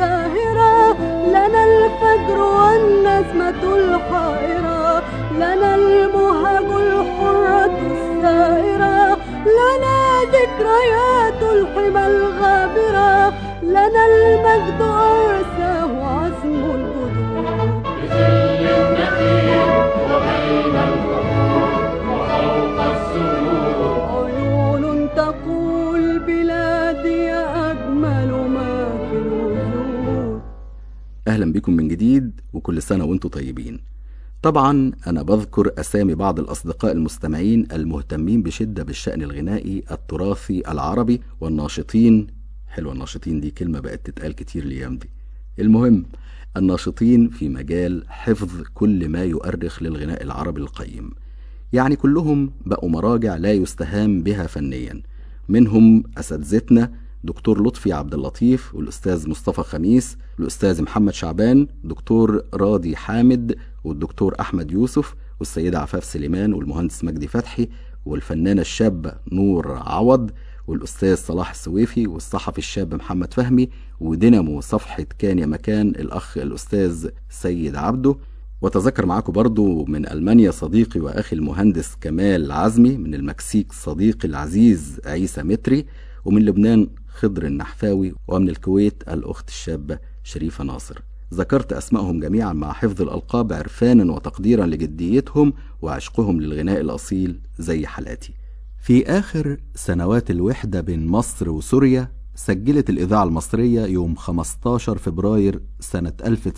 الساهرة لنا الفجر والنسمة الحائرة لنا المهج الحرة السائرة لنا ذكريات الحمى الغابرة لنا المجد أرساه عزم الجدود بظل النخيل وبين القبور وفوق السرور عيون تقول بلادي أجمل ما في الوجود أهلا بكم من جديد وكل سنة وانتم طيبين طبعا أنا بذكر أسامي بعض الأصدقاء المستمعين المهتمين بشدة بالشأن الغنائي التراثي العربي والناشطين حلوة الناشطين دي كلمة بقت تتقال كتير الأيام دي المهم الناشطين في مجال حفظ كل ما يؤرخ للغناء العربي القيم يعني كلهم بقوا مراجع لا يستهان بها فنيا منهم أساتذتنا دكتور لطفي عبد اللطيف والأستاذ مصطفى خميس الأستاذ محمد شعبان دكتور راضي حامد والدكتور أحمد يوسف والسيدة عفاف سليمان والمهندس مجدي فتحي والفنانة الشابة نور عوض والأستاذ صلاح السويفي والصحفي الشاب محمد فهمي ودينامو صفحة كان يا مكان الأخ الأستاذ سيد عبده وتذكر معاكم برضو من ألمانيا صديقي وأخي المهندس كمال عزمي من المكسيك صديقي العزيز عيسى متري ومن لبنان خضر النحفاوي ومن الكويت الأخت الشابة شريفة ناصر ذكرت أسمائهم جميعا مع حفظ الألقاب عرفانا وتقديرا لجديتهم وعشقهم للغناء الأصيل زي حالاتي في آخر سنوات الوحدة بين مصر وسوريا سجلت الإذاعة المصرية يوم 15 فبراير سنة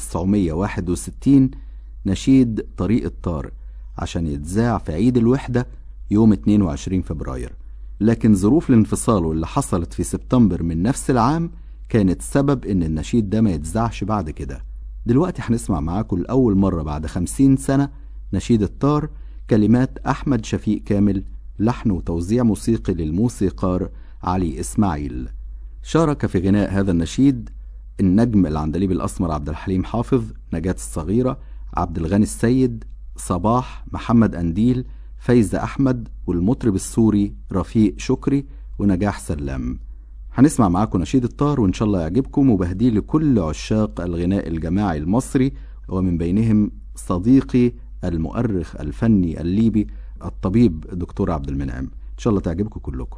1961 نشيد طريق الطار عشان يتذاع في عيد الوحدة يوم 22 فبراير لكن ظروف الانفصال واللي حصلت في سبتمبر من نفس العام كانت سبب ان النشيد ده ما يتذاعش بعد كده دلوقتي هنسمع معاكم لأول مرة بعد خمسين سنة نشيد الطار كلمات أحمد شفيق كامل لحن وتوزيع موسيقي للموسيقار علي إسماعيل شارك في غناء هذا النشيد النجم العندليب الأسمر عبد الحليم حافظ نجاة الصغيرة عبد الغني السيد صباح محمد أنديل فايزة أحمد والمطرب السوري رفيق شكري ونجاح سلام هنسمع معاكم نشيد الطار وإن شاء الله يعجبكم وبهديه لكل عشاق الغناء الجماعي المصري ومن بينهم صديقي المؤرخ الفني الليبي الطبيب دكتور عبد المنعم إن شاء الله تعجبكم كلكم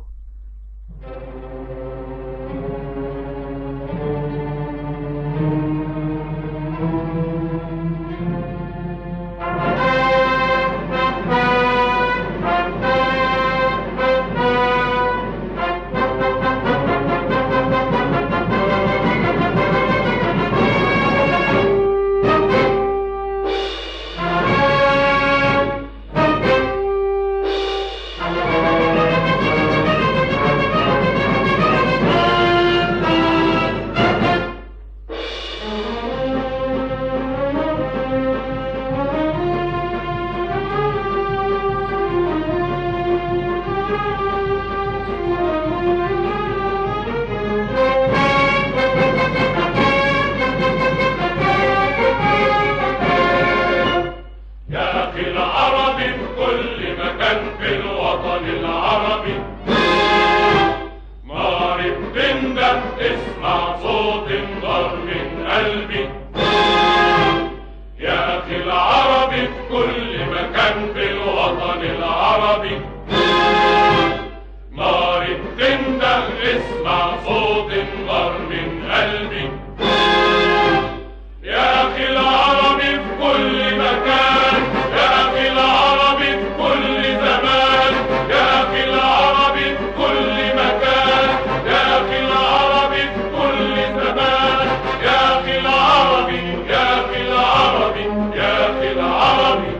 Thank أخي العربي في كل مكان في الوطن العربي نار بتنده اسمع صوت النار من قلبي يا أخي العربي في كل مكان في الوطن العربي نار بتنده اسمع صوت النار من قلبي يا أخي العربي في كل مكان يا أخي العربي في كل زمان يا أخي العربي في كل مكان يا أخي العربي في كل زمان يا أخي العربي يا أخي العربي يا أخي العربي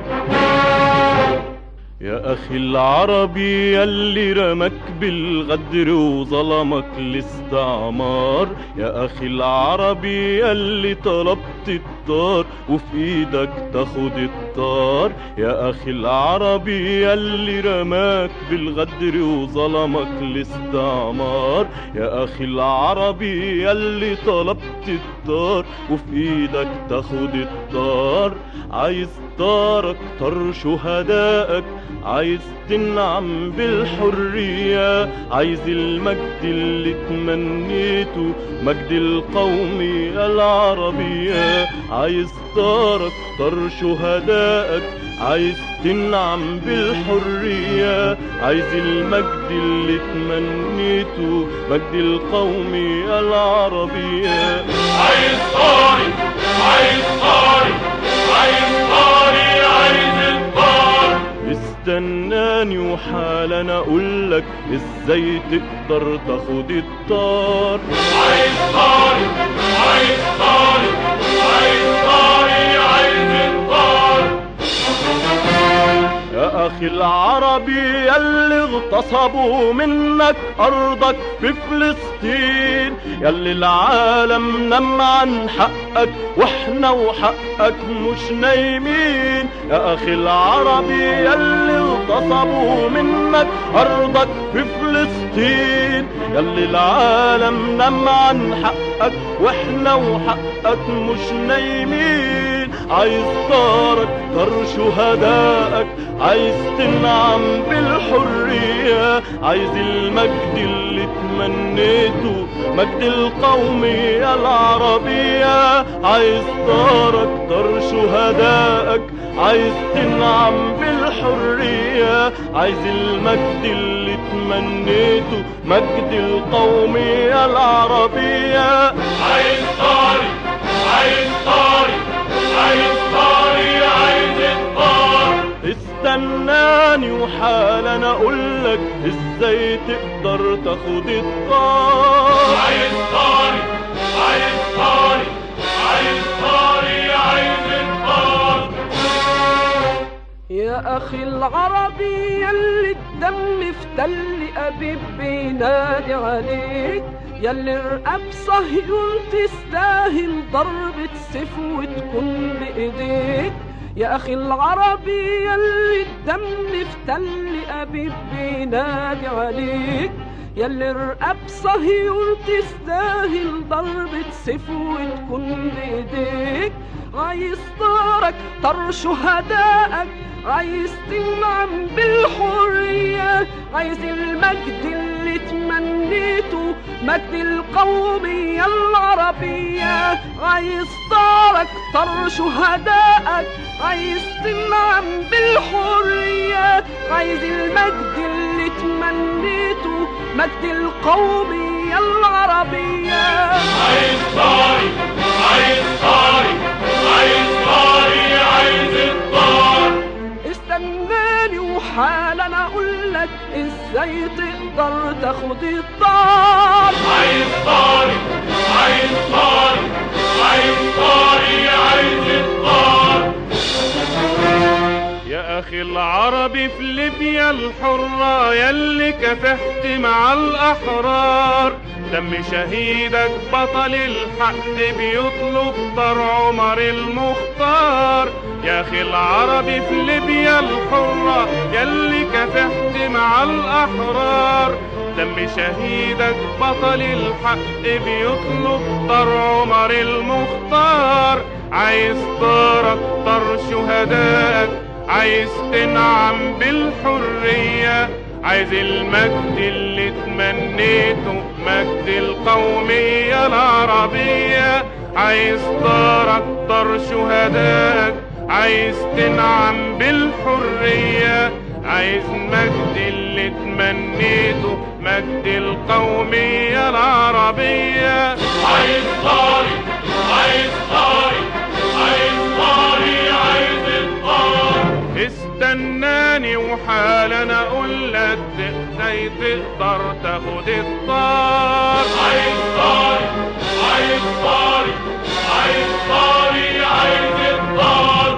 يا أخي العربي يلي رمك بالغدر وظلمك الاستعمار يا أخي العربي يلي طلبت الطار وفي إيدك تاخد الطار يا أخي العربي يلي رماك بالغدر وظلمك الاستعمار يا أخي العربي يلي طلبت الطار وفي إيدك تاخد الطار عايز طارك طر شهدائك عايز تنعم بالحرية عايز المجد اللي تمنيته مجد القومية العربية عايز طارك طر شهدائك عايز تنعم بالحرية عايز المجد اللي تمنيته مجد القومية العربية عايز طاري عايز طاري عايز طاري عايز الطار استناني وحالا اقولك ازاي تقدر تاخد الطار عايز طاري عايز طاري عايز طاري عايز الطار يا اخي العربي يلي اغتصبوا منك ارضك في فلسطين يلي العالم نم عن حقك واحنا وحقك مش نايمين يا اخي العربي يلي اغتصبوا منك ارضك في فلسطين يلي العالم نم عن حقك واحنا وحقك مش نايمين عايز طارك طر شهدائك عايز تنعم بالحرية عايز المجد اللي تمنيته مجد القومية العربية عايز طارك طر شهدائك عايز تنعم بالحرية عايز المجد اللي تمنيته مجد القومية العربية عايز طاري عايز طاري عايز طاري عايز الطار استناني وحالا اقولك ازاي تقدر تاخد الطار عايز طاري عايز طاري عايز طاري عايز الطار يا أخي العربي يلي الدم في تل أبيب بينادي عليك يلي رقاب صهيون تستاهل ضربة سيف وتكون بإيديك يا أخي العربي يلي الدم في تل أبيب بينادي عليك يلي رقاب صهيون تستاهل ضربة سيف وتكون بإيديك عايز طارك طر شهدائك عايز تنعم بالحرية عايز المجد اللي تمنيته مجد القومية العربية عايز طارك طر شهدائك عايز تنعم بالحرية عايز المجد اللي تمنيته مجد القومية العربية عايز طاري عايز طاري عايز طاري عايز الطار استناني وحالا اقولك ازاي تقدر تاخد الطار عايز طاري عايز طاري عايز طاري عايز الطار يا اخي العربي في ليبيا الحرة يلي كافحت مع الاحرار دم شهيدك بطل الحق بيطلب طر عمر المختار يا اخي العربي في ليبيا الحرة يلي كافحت مع الاحرار دم شهيدك بطل الحق بيطلب طر عمر المختار عايز طارك طر شهدائك عايز تنعم بالحرية عايز المجد اللي تمنيته مجد القومية العربية عايز دار أكتر شهداء عايز تنعم بالحرية عايز مجد اللي تمنيته مجد القومية العربية عايز طاري عايز طاري عايز طاري عايز الطار استناني وحالا اقول لك ازاي تقدر تاخد الطار عايز طاري عايز طاري عايز طاري عايز الطار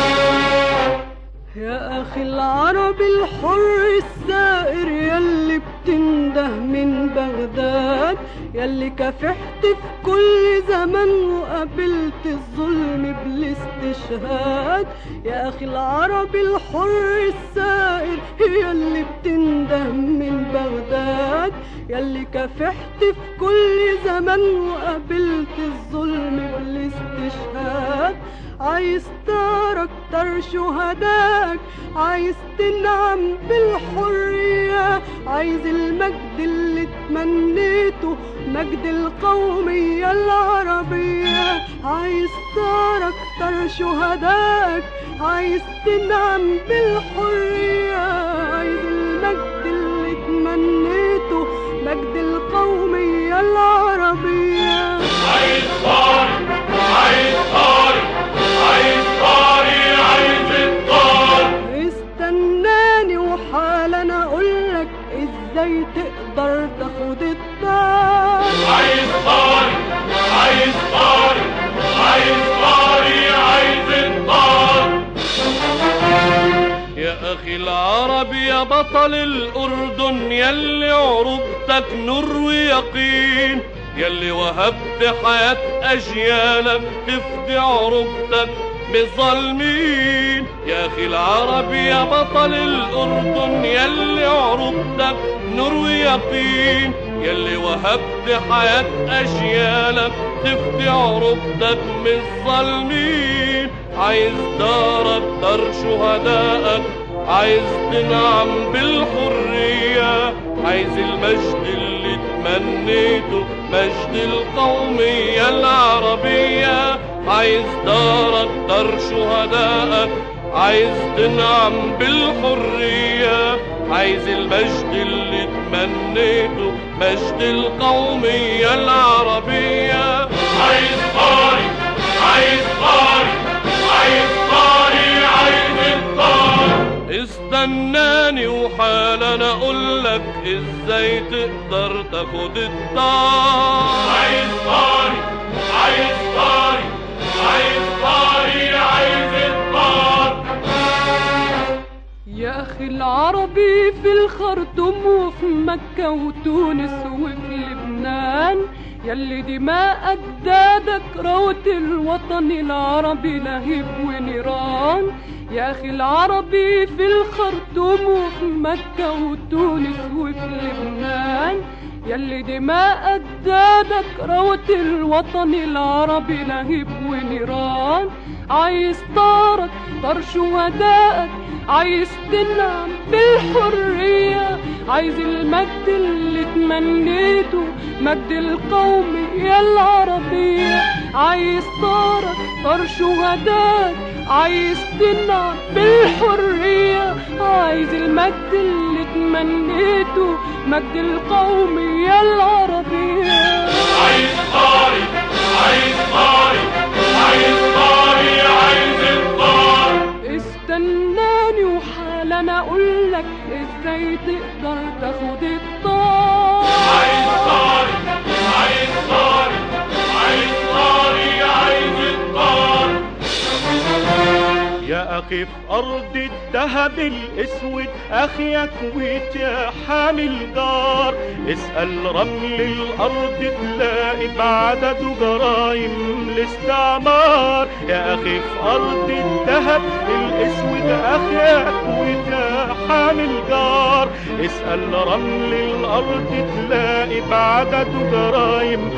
يا أخي العربي الحر السائر يلي بتنده من بغداد يلي كافحت في كل زمن وقابلت الظلم بالاستشهاد يا أخي العربي الحر السائر يلي بتنده من بغداد يلي كافحت في كل زمن وقابلت الظلم بالاستشهاد عايز ترى اكتر شهداك عايز تنعم بالحرية عايز المجد اللي تمنيته مجد القومية العربية عايز ترى اكتر شهداك عايز تنعم بالحرية عايز المجد اللي تمنيته مجد القومية العربية عايز طاري عايز طاري عايز طاري عايز الطار استناني وحالا اقولك ازاي تقدر تاخد الطار عايز طاري عايز طاري عايز طاري عايز الطار يا أخي العربي يا بطل الأردن يلي عروبتك نور ويقين يلي وهبت حياة أجيالك تفدي عروبتك بالظالمين يا أخي العربي يا بطل الأردن يلي عروبتك نور ويقين يلي وهبت حياة أجيالك تفدي عروبتك من الظالمين عايز دارك دار شهدائك عايز تنعم بالحرية عايز المجد اللي تمنيته مجد القومية العربية عايز دارك دار شهدائك عايز تنعم بالحرية عايز المجد اللي تمنيته مجد القومية العربية عايز طاري عايز طاري عايز طاري عايز الطار استناني وحالا اقولك ازاي تقدر تاخد الطار عايز طاري عايز طاري عايز طاري عايز الطار يا أخي العربي في الخرطوم وفي مكة وتونس وفي لبنان يلي دماء أجدادك روت الوطن العربي لهيب ونيران يا أخي العربي في الخرطوم وفي مكة وتونس وفي لبنان يلي دماء أجدادك روت الوطن العربي لهيب ونيران عايز طارك طار شهدائك عايز تنعم بالحرية عايز المجد اللي تمنيته مجد القومية العربية عايز طارك طار شهدائك عايز تنعم بالحرية عايز المجد اللي تمنيته مجد القومية العربية عايز طاري عايز طاري عايز طاري عايز الطار استناني وحالا اقولك ازاي تقدر تاخد الطار عايز طاري عايز طاري عايز طاري عايز الطار يا أخي في أرض الذهب الأسود أخيك ويت يا حامل دار اسأل رمل الأرض تلاقي بعدده جرايم الاستعمار يا أخي في أرض الذهب الأسود أخيك ويت يا حامل دار اسأل رمل الأرض تلاقي بعدده جرايم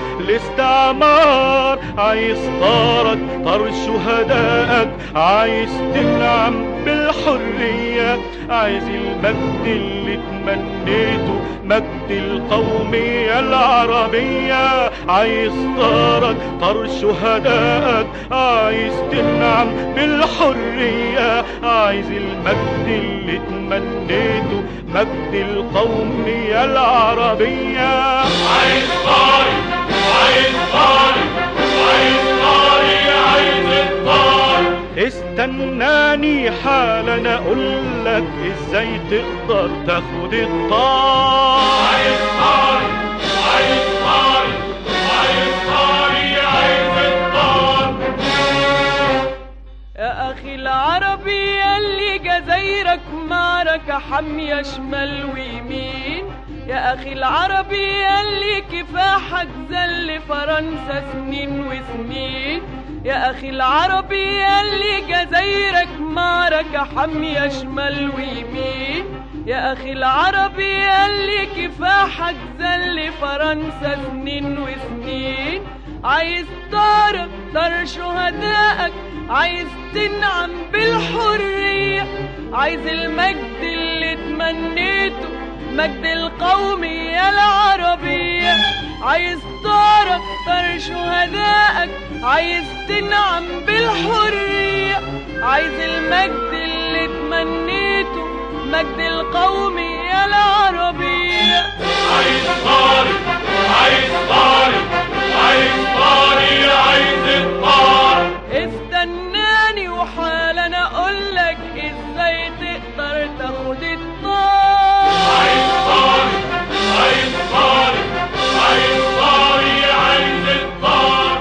الاستعمار عايز طارك طار شهدائك عايز تنعم بالحرية عايز المجد اللي تمنيته مجد القومية العربية عايز طارك طار شهدائك عايز تنعم بالحرية عايز المجد اللي تمنيته مجد القومية العربية عايز طاري عايز طاري عايز طاري عايز الطار استناني حالا اقول لك ازاي تقدر تاخد الطار عايز طاري عايز طاري عايز طاري عايز الطار يا أخي العربي اللي جزايرك معركة حامية شمال ويمين يا أخي العربي اللي كفاحك زل فرنسا سنين وسنين يا أخي العربي اللي جزايرك معركة حامية شمال ويمين يا أخي العربي اللي كفاحك زل فرنسا سنين وسنين عايز طار طار شهدائك عايز تنعم بالحرية عايز المجد اللي تمنيته مجد القومية العربية عايز طار طار شهدائك عايز تنعم بالحرية عايز المجد اللي تمنيته مجد القومية العربية عايز طاري عايز طاري عايز طاري عايز الطار استناني وحالا اقولك ازاي تقدر تاخد الطار عايز طاري عايز طاري عايز طاري عايز الطار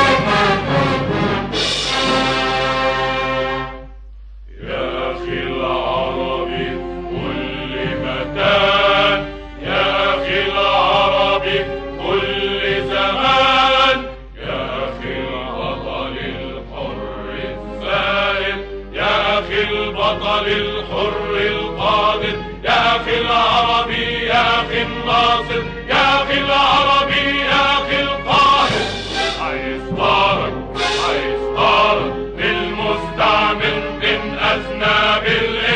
يا أخي العربي كل مكان يا أخي العربي كل زمان يا أخي البطل الحر الثائر يا أخي البطل الحر القادر يا أخي العربي يا أخي الناصر يا أخي العربي يا أخي القاهر عايز طارك عايز طارك للمستعمر من أذناب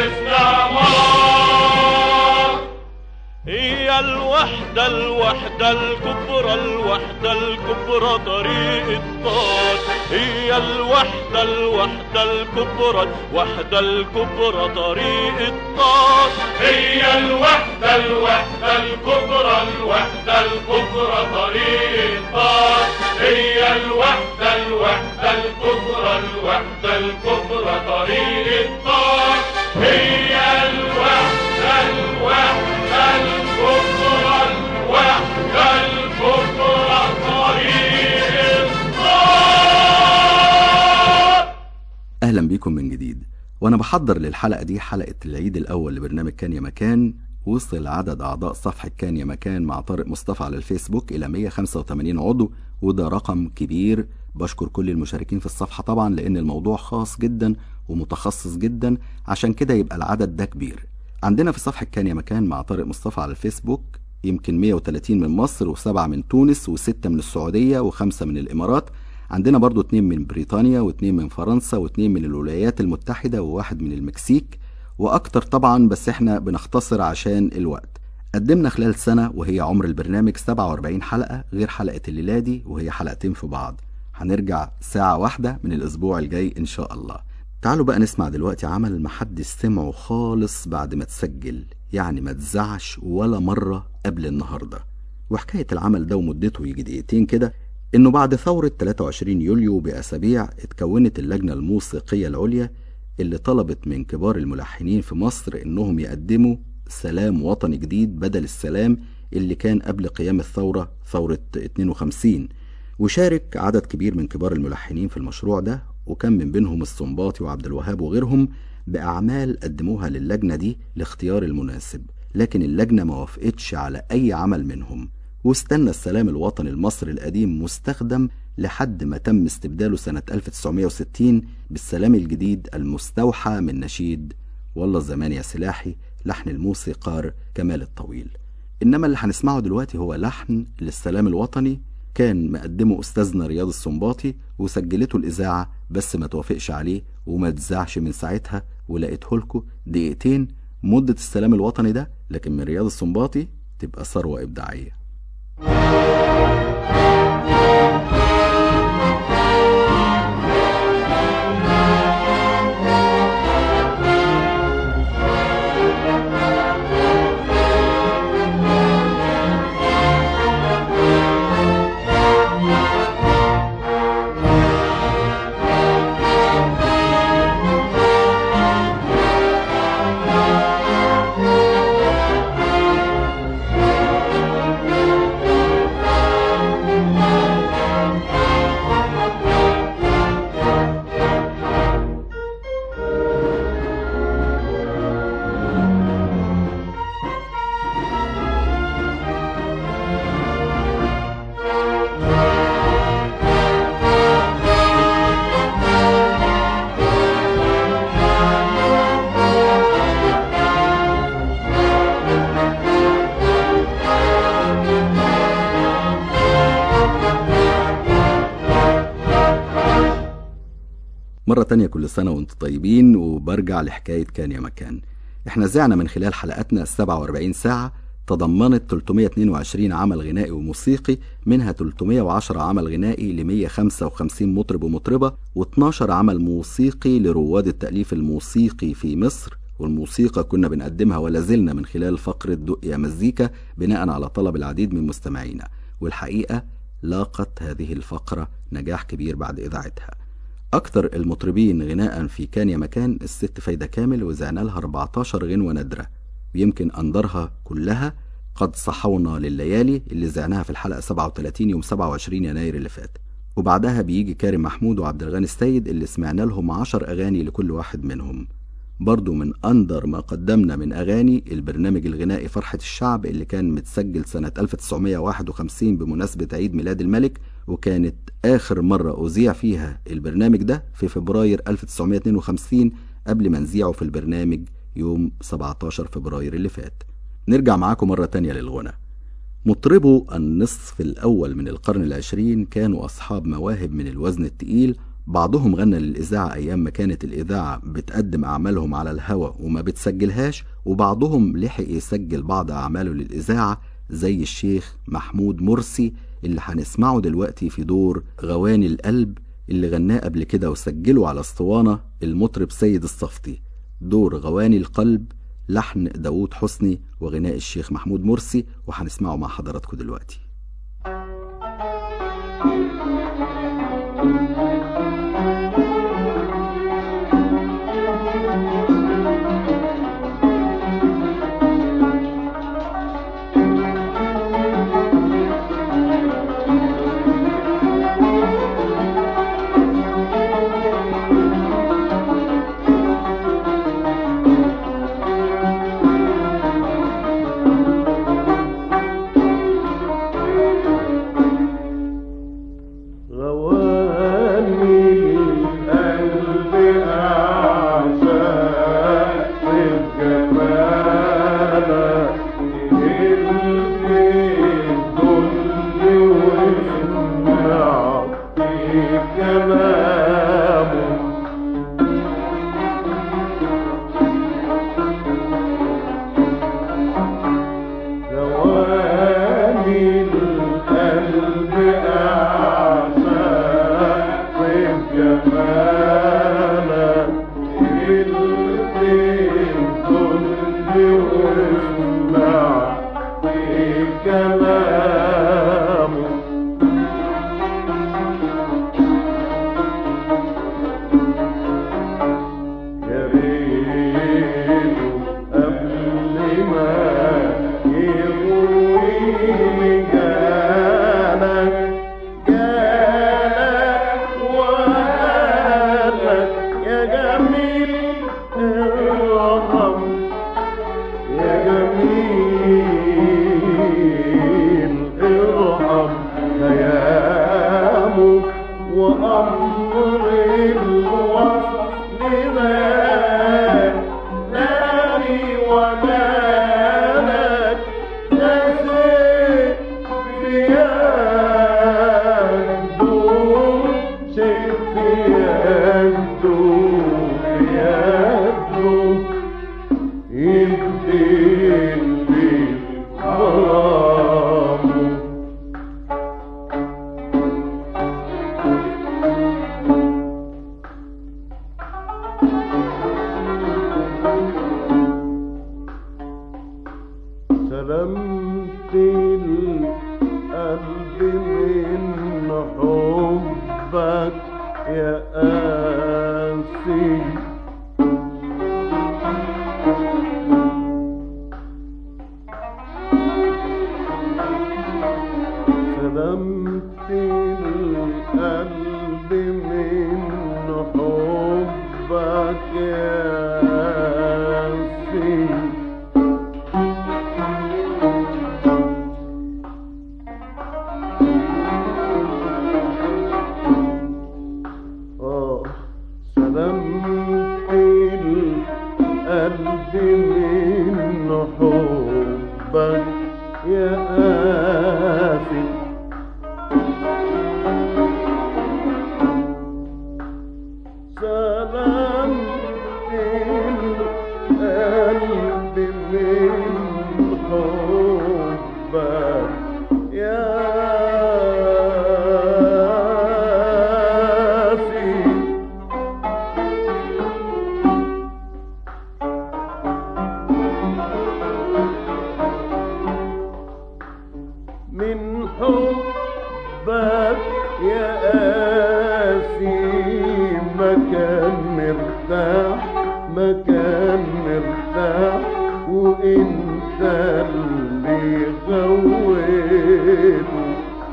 الاستعمار هي الوحدة الوحدة الكبرى الوحدة الكبرى طريق الطار هي الوحدة الوحدة الكبرى الوحدة الكبرى طريق الطار هي الوحدة الوحدة الكبرى الوحدة الكبرى طريق الطار هي الوحدة الوحدة الكبرى الوحدة الكبرى طريق الطار هي الوحدة الوحدة الكبرى الوحدة الكبرى طريق الطار اهلا بيكم من جديد وانا بحضر للحلقه دي حلقه العيد الاول لبرنامج كان يا مكان وصل عدد اعضاء صفحه كان يا مكان مع طارق مصطفى على الفيسبوك الى 185 عضو وده رقم كبير بشكر كل المشاركين في الصفحه طبعا لان الموضوع خاص جدا ومتخصص جدا عشان كده يبقى العدد ده كبير عندنا في صفحه كان يا مكان مع طارق مصطفى على الفيسبوك يمكن 130 من مصر وسبعة من تونس وستة من السعودية وخمسة من الإمارات عندنا برضو اتنين من بريطانيا واتنين من فرنسا واتنين من الولايات المتحدة وواحد من المكسيك وأكتر طبعا بس احنا بنختصر عشان الوقت قدمنا خلال سنة وهي عمر البرنامج 47 حلقة غير حلقة الليلة دي وهي حلقتين في بعض هنرجع ساعة واحدة من الأسبوع الجاي إن شاء الله تعالوا بقى نسمع دلوقتي عمل محدش سمعه خالص بعد ما تسجل يعني ما تزعش ولا مرة قبل النهاردة وحكاية العمل ده ومدته يجي دقيقتين كده إنه بعد ثورة 23 يوليو بأسابيع اتكونت اللجنة الموسيقية العليا اللي طلبت من كبار الملحنين في مصر إنهم يقدموا سلام وطني جديد بدل السلام اللي كان قبل قيام الثورة ثورة 52 وشارك عدد كبير من كبار الملحنين في المشروع ده وكان من بينهم السنباطي وعبد الوهاب وغيرهم بأعمال قدموها للجنة دي لاختيار المناسب لكن اللجنة ما وافقتش على أي عمل منهم واستنى السلام الوطني المصري القديم مستخدم لحد ما تم استبداله سنة 1960 بالسلام الجديد المستوحى من نشيد والله زمان يا سلاحي لحن الموسيقار كمال الطويل إنما اللي هنسمعه دلوقتي هو لحن للسلام الوطني كان مقدمه أستاذنا رياض السنباطي وسجلته الإذاعة بس ما توافقش عليه وما تذاعش من ساعتها ولقيته لكم دقيقتين مدة السلام الوطني ده لكن من رياض السنباطي تبقى ثروة إبداعية مرة تانية كل سنة وانتم طيبين وبرجع لحكاية كان يا مكان احنا زعنا من خلال حلقاتنا 47 ساعة تضمنت 322 عمل غنائي وموسيقي منها 310 عمل غنائي ل 155 مطرب ومطربة و12 عمل موسيقي لرواد التأليف الموسيقي في مصر والموسيقى كنا بنقدمها ولا زلنا من خلال فقرة دق يا مزيكا بناء على طلب العديد من مستمعينا والحقيقة لاقت هذه الفقرة نجاح كبير بعد إذاعتها أكثر المطربين غناء في كان يا مكان الست فايدة كامل وزعنا لها 14 غنوة نادرة ويمكن أندرها كلها قد صحونا لليالي اللي زعناها في الحلقة 37 يوم 27 يناير اللي فات وبعدها بيجي كارم محمود وعبد الغني السيد اللي سمعنا لهم 10 أغاني لكل واحد منهم برضو من أندر ما قدمنا من أغاني البرنامج الغنائي فرحة الشعب اللي كان متسجل سنة 1951 بمناسبة عيد ميلاد الملك وكانت آخر مرة أذيع فيها البرنامج ده في فبراير 1952 قبل ما نذيعه في البرنامج يوم 17 فبراير اللي فات نرجع معاكم مرة تانية للغنى مطربو النصف الأول من القرن العشرين كانوا أصحاب مواهب من الوزن التقيل بعضهم غنى للإذاعة أيام ما كانت الإذاعة بتقدم أعمالهم على الهوا وما بتسجلهاش وبعضهم لحق يسجل بعض أعماله للإذاعة زي الشيخ محمود مرسي اللي هنسمعه دلوقتي في دور غواني القلب اللي غناه قبل كده وسجله على اسطوانة المطرب سيد الصفتي دور غواني القلب لحن داوود حسني وغناء الشيخ محمود مرسي وهنسمعه مع حضراتكم دلوقتي Yeah. القلب من حبك يا قاسي صدمت القلب من حبك يا قاسي آه صدمت القلب من حبك يا قاسي صدمت القلب من حبك يا قاسي من حبك يا قاسي مكان مرتاح مكان مرتاح وانت اللي غويته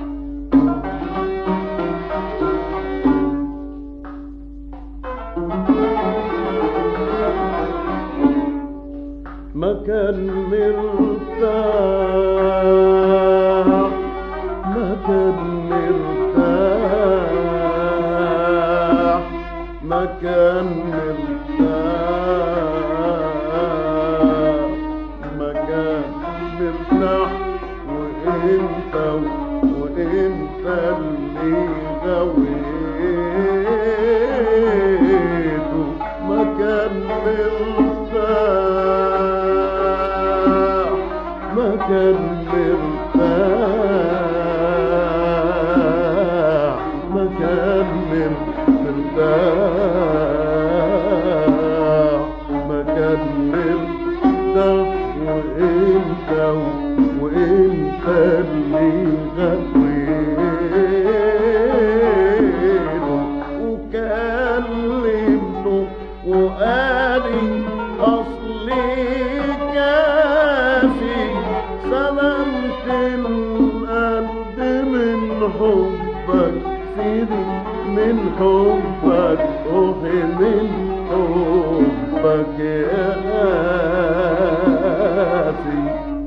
مكان مرتاح مكان مرتاح مكان مرتاح مكان مرتاح وانت وانت اللي غويته مكان مرتاح مكان مرتاح مكان مرتاح مكان مرتاح وانت وانت اللي غويته وكلمته وقالي اصلي كافي سلمت القلب من حبك سيدي من حبك روحي من حبك يا قاسي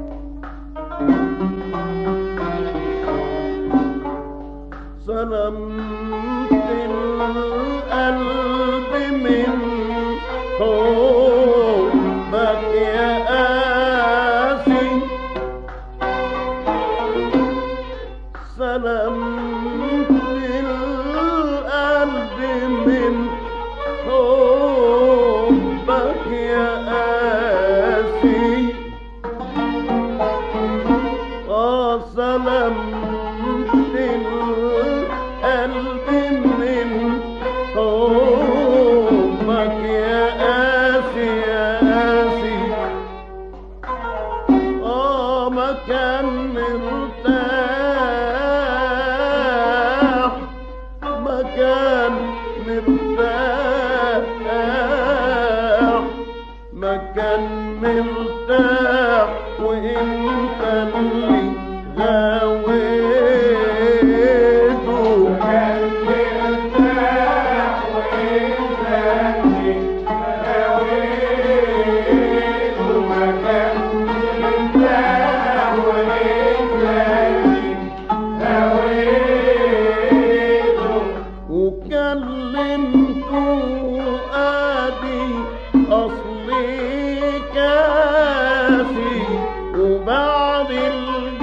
سلمت القلب من حبك يا قاسي سلمت القلب من حبك يا قاسي آه سلمت القلب من حبك يا قاسي يا قاسي آه مكان مرتاح مكان مرتاح مكان مرتاح وانت اللي غاويته مكان مرتاح وانت اللي غاويته مكان مرتاح وانت اللي غاويته وكلمته ادي اصلي كافي وبعد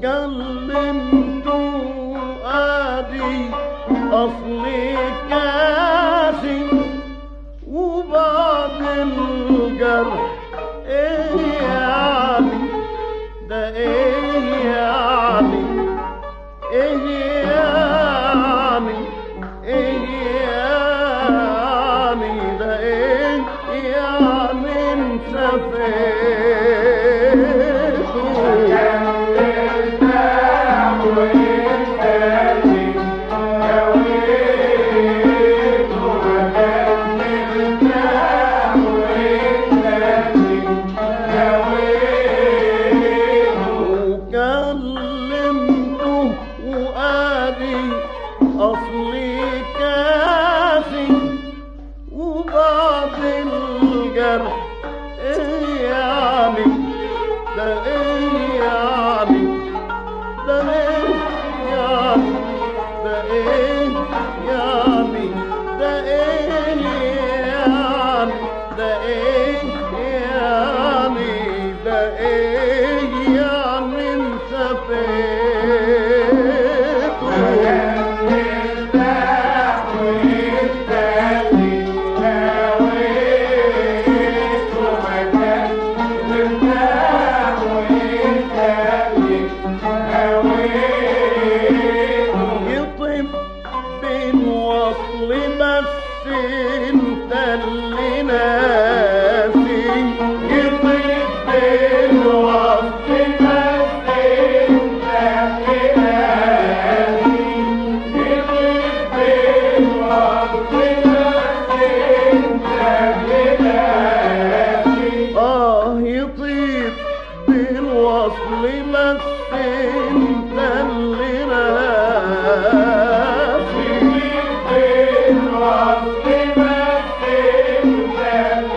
وكلمت ادي اصلي كاسي وبعد الجرح ايه يعني ده ايه يعني ايه يعني ايه يعني ده ايه يعني انت وكلمته وقالي اصلي كافي وبعد الجرح ايه يعني ده ايه يعني ده ايه يعني ده ايه يعني ده ايه يعني ده ايه يعني ده ايه يعني انت يطيب بالوصل بس انت اللي ناسي يطيب بالوصل بس انت اللي ناسي يطيب بالوصل بس انت اللي ناسي اه يطيب بالوصل بس انت اللي ناسي بالوصل بس انت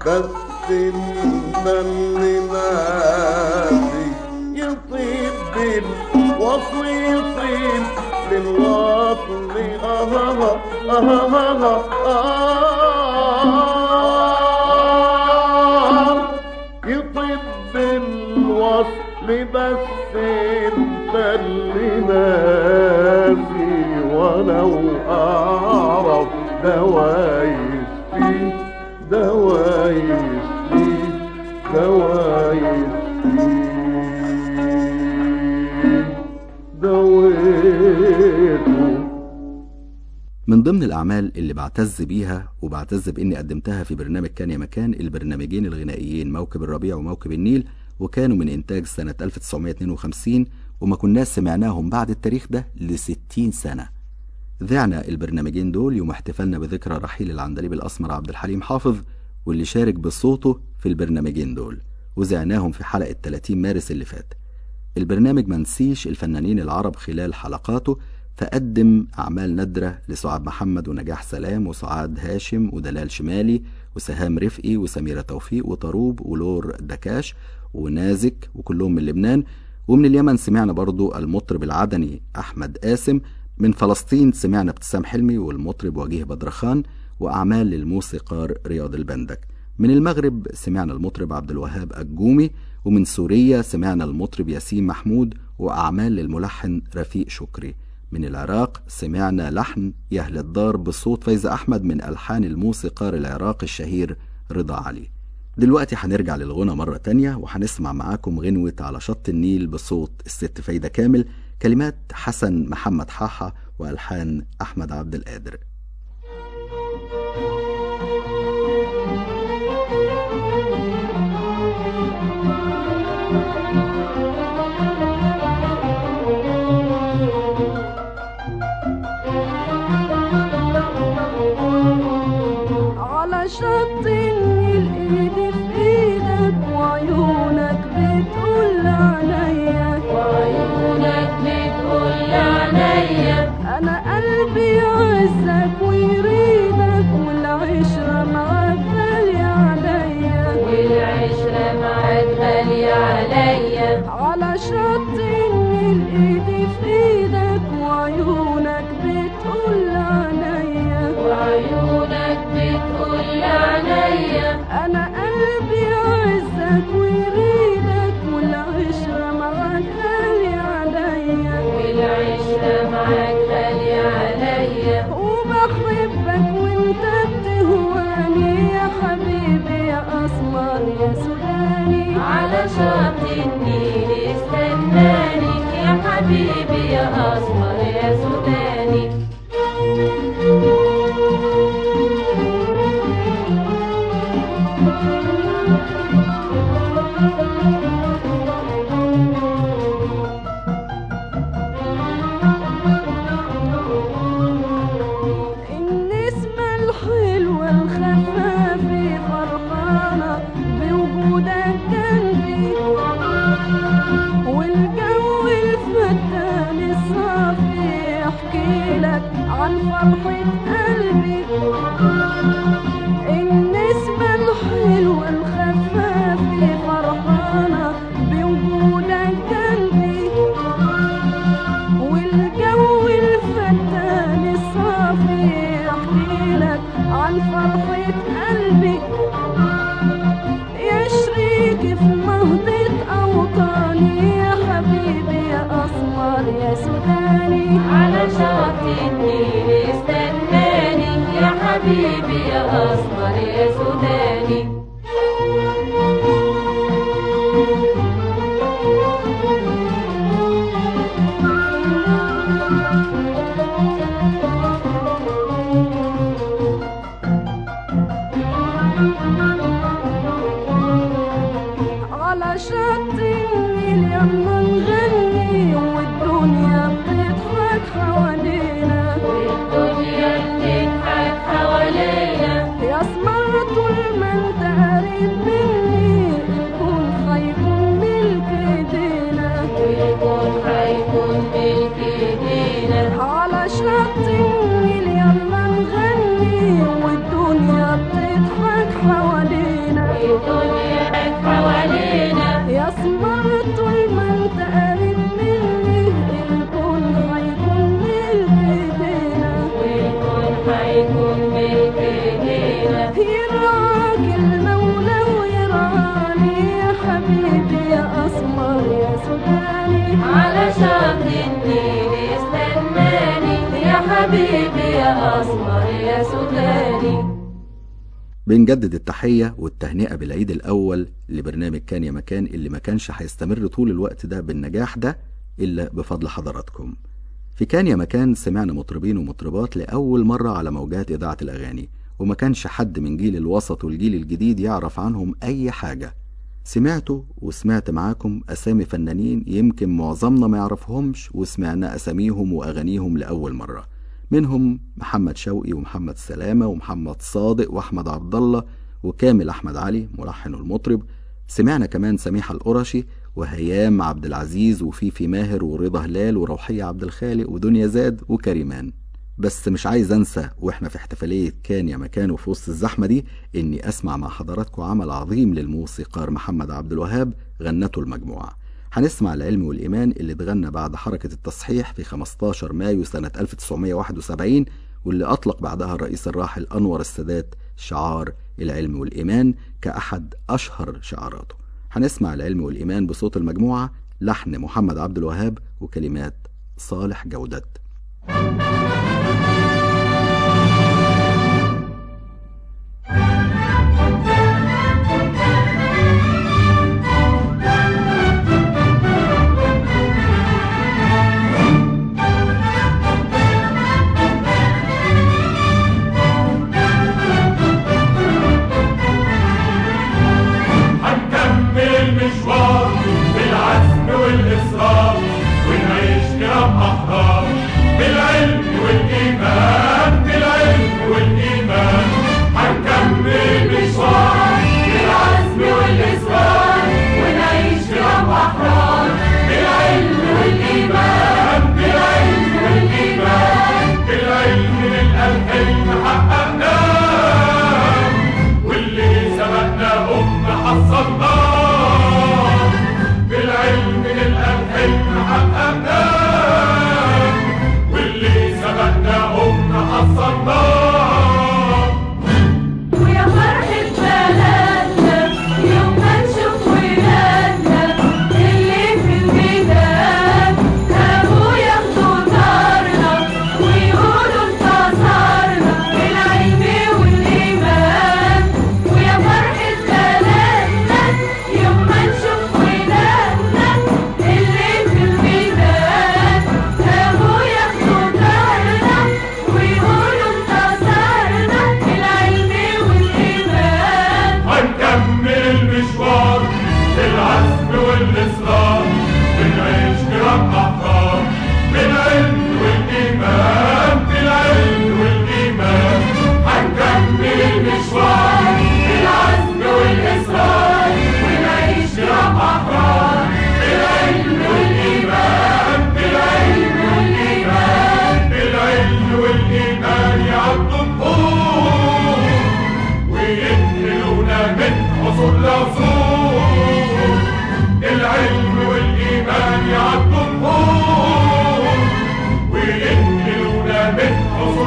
بس انت اللي ناسي يطيب بالوصل يطيب بالوصل آه آه آه آه يطيب بالوصل بس انت اللي ناسي ولو اعرف دوايش فيه دوايش فيه دوايش فيه دويته من ضمن الأعمال اللي بعتز بيها وبعتز بإني قدمتها في برنامج كان يا مكان البرنامجين الغنائيين موكب الربيع وموكب النيل وكانوا من إنتاج سنة 1952 وما كناش سمعناهم بعد التاريخ ده لستين سنة ذعنا البرنامجين دول يوم احتفالنا بذكرى رحيل العندليب الأسمر عبد الحليم حافظ واللي شارك بصوته في البرنامجين دول وزعناهم في حلقة 30 مارس اللي فات البرنامج منسيش الفنانين العرب خلال حلقاته فقدم أعمال نادرة لسعاد محمد ونجاح سلام وسعاد هاشم ودلال شمالي وسهام رفقي وسميرة توفيق وطروب ولور دكاش ونازك وكلهم من لبنان ومن اليمن سمعنا برضو المطرب العدني أحمد قاسم من فلسطين سمعنا ابتسام حلمي والمطرب وجيه بدرخان وأعمال للموسيقار رياض البندك من المغرب سمعنا المطرب عبد الوهاب الجومي ومن سوريا سمعنا المطرب ياسين محمود وأعمال للملحن رفيق شكري من العراق سمعنا لحن يهل الدار بصوت فايز أحمد من ألحان الموسيقار العراقي الشهير رضا علي دلوقتي هنرجع للغنى مرة تانية وهنسمع معاكم غنوة على شط النيل بصوت الست فايدة كامل كلمات حسن محمد حاحة وألحان أحمد عبد القادر على شط النيل ايدي في ايدك وعيونك بتقول عليا وعيونك بتقول عليا انا قلبي يعزك ويريدك والعشرة معاك غالية عليا والعشرة معاك غالية عليا على شط النيل ايدي في ايدك وعيونك بتقول عليا وعيونك بتقول عليا انا قلبي يعزك ويريدك والعشرة معاك غالية عليا والعشرة معاك غالية عليا وبحبك وانت بتهواني يا حبيبي يا اسمر يا سوداني على شط النيل استناني يا حبيبي يا أسمر يا سوداني النسمة الحلوة الخفافة فرحانة بوجودك جنبي والجو الفتان الصافي يحكي لك عن فرحة قلبي النسمة الحلوة الخفافة فرحانة بوجودك جنبي والجو الفتان الصافي يحكي لك عن فرحة قلبي يا شريكي في نهضة أوطاني يا حبيبي يا أسمر يا سوداني على شط النيل استناني يا حبيبي يا بنجدد التحية والتهنئة بالعيد الأول لبرنامج كان يا مكان اللي ما كانش هيستمر طول الوقت ده بالنجاح ده إلا بفضل حضراتكم في كان يا مكان سمعنا مطربين ومطربات لأول مرة على موجات إذاعة الأغاني وما كانش حد من جيل الوسط والجيل الجديد يعرف عنهم أي حاجة سمعتوا وسمعت معاكم أسامي فنانين يمكن معظمنا ما يعرفهمش وسمعنا أساميهم وأغانيهم لأول مرة منهم محمد شوقي ومحمد سلامة ومحمد صادق وأحمد عبد الله وكامل أحمد علي ملحن المطرب سمعنا كمان سميحة القرشي وهيام عبد العزيز وفيفي ماهر ورضا هلال وروحية عبد الخالق ودنيا زاد وكريمان بس مش عايز انسى واحنا في احتفالية كان يا مكان وفي وسط الزحمة دي اني اسمع مع حضراتكم عمل عظيم للموسيقار محمد عبد الوهاب غنته المجموعة هنسمع العلم والإيمان اللي اتغنى بعد حركة التصحيح في 15 مايو سنة 1971 واللي أطلق بعدها الرئيس الراحل أنور السادات شعار العلم والإيمان كأحد أشهر شعاراته هنسمع العلم والإيمان بصوت المجموعة لحن محمد عبد الوهاب وكلمات صالح جودت هنكمل المشوار بالعزم والإصرار ونعيش كرام أحرار بالعلم والإيمان بالعلم والإيمان هنكمل المشوار بالعزم والإصرار ونعيش كرام أحرار بالعلم والإيمان بالعلم والإيمان بالعلم نلقى الحلم حققناه واللي سبقنا هم حصلناه بالعلم نلقى الحلم حققناه واللي سبقنا هم حصلناه ويا فرحة بلدنا يوم ما نشوف ولادنا اللي في الميدان قاموا ياخدوا دارنا ويقولوا انتصرنا بالعلم والإيمان ويا فرحة بلدنا يوم ما نشوف ولادنا اللي في الميدان قاموا ياخدوا دارنا ويقولوا انتصرنا بالعلم والإيمان هنكمل المشوار بالعزم والإصرار بنعيش كرام أحرار بالعلم والإيمان بالعلم والإيمان هنكمل المشوار بالعزم والإصرار ونعيش كرام أحرار بالعلم والإيمان بالعلم والإيمان بالعلم والإيمان يعدوا الطول وينقلونا من عصور لعصور العلم والإيمان يعدوا الطول وينقلونا من عصور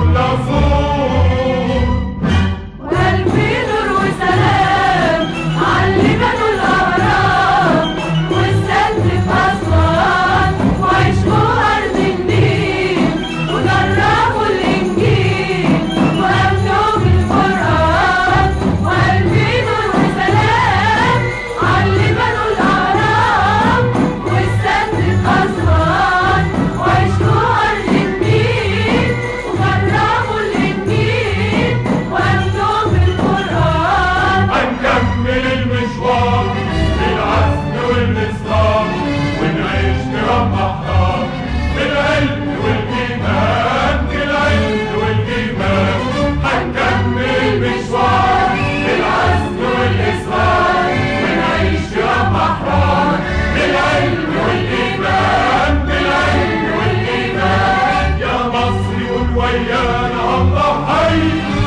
لعصور وألف نور وسلام علي بنوا الأهرام والسد في أسوان وعشقوا أرض النيل وجربوا الإنجيل وآمنوا بالقرآن وألف نور وسلام علي بنوا الأهرام والسد في أسوان وعشقوا أرض النيل وجربوا الإنجيل وآمنوا بالقرآن هنكمل المشوار بالعزم والإصرار ونعيش كرام أحرار بالعلم والإيمان بالعلم والإيمان هنكمل المشوار بالعزم والإصرار ونعيش كرام أحرار بالعلم والإيمان بالعلم والإيمان يا مصر قول ويانا الله حي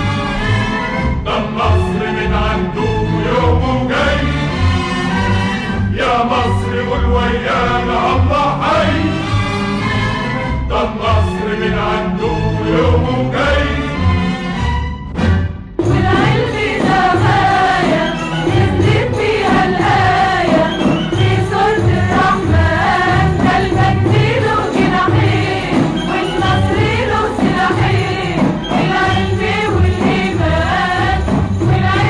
ده النصر من عنده يوم جاي يا مصر قول ويانا الله حي ده النصر من عنده يوم جاي والعلم ده غاية نزلت فيها الآية في سورة الرحمن ده المجد له جناحين والنصر له سلاحين العلم والإيمان والعلم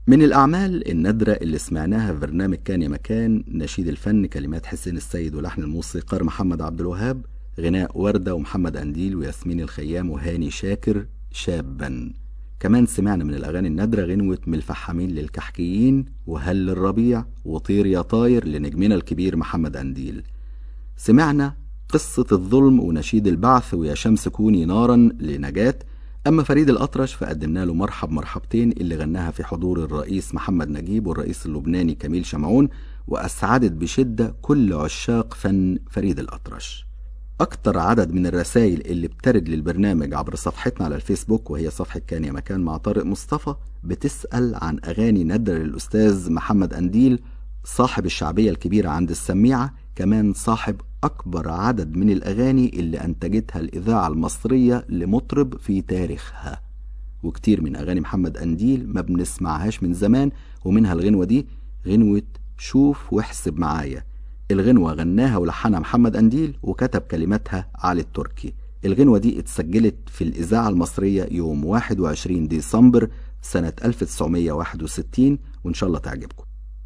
من الأعمال النادرة اللي سمعناها في برنامج كان يا مكان نشيد الفن كلمات حسين السيد ولحن الموسيقار محمد عبد الوهاب غناء وردة ومحمد أنديل وياسمين الخيام وهاني شاكر شابا كمان سمعنا من الأغاني النادرة غنوة من الفحامين للكحكيين وهل الربيع وطير يا طاير لنجمنا الكبير محمد أنديل سمعنا قصة الظلم ونشيد البعث ويا شمس كوني نارا لنجاة أما فريد الأطرش فقدمنا له مرحب مرحبتين اللي غناها في حضور الرئيس محمد نجيب والرئيس اللبناني كميل شمعون وأسعدت بشدة كل عشاق فن فريد الأطرش أكتر عدد من الرسائل اللي بترد للبرنامج عبر صفحتنا على الفيسبوك وهي صفحة كان يا مكان مع طارق مصطفى بتسأل عن أغاني نادرة للأستاذ محمد أنديل صاحب الشعبية الكبيرة عند السميعة كمان صاحب أكبر عدد من الأغاني اللي أنتجتها الإذاعة المصرية لمطرب في تاريخها وكتير من أغاني محمد أنديل ما بنسمعهاش من زمان ومنها الغنوة دي غنوة شوف واحسب معايا الغنوة غناها ولحنها محمد أنديل وكتب كلماتها علي التركي الغنوة دي اتسجلت في الإذاعة المصرية يوم 21 ديسمبر سنة 1961 وإن شاء الله تعجبكم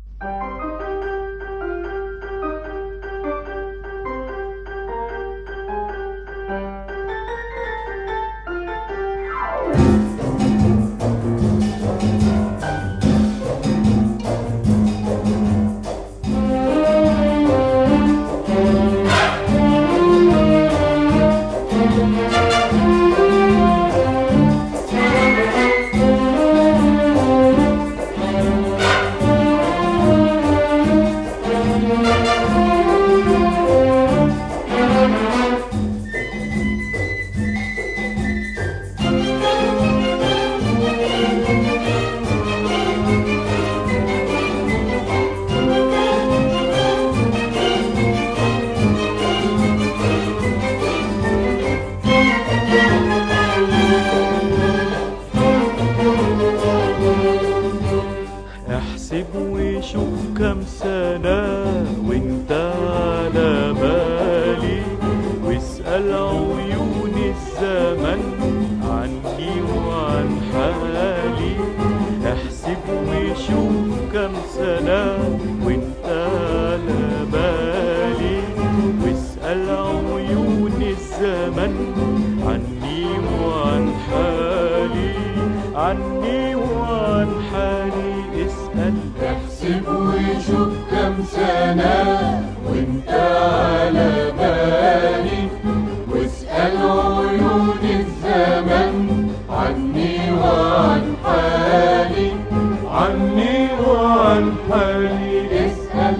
احسب وشوف كم سنة وانت على بالي واسأل عيون الزمن عني وعن حالي احسب وشوف كم سنة وانت على بالي واسأل عيون الزمن عني وعن حالي عني وعن حالي اسأل احسب وشوف كم سنة وانت على بالي واسأل عيون الزمن عني وعن حالي عني وعن حالي اسأل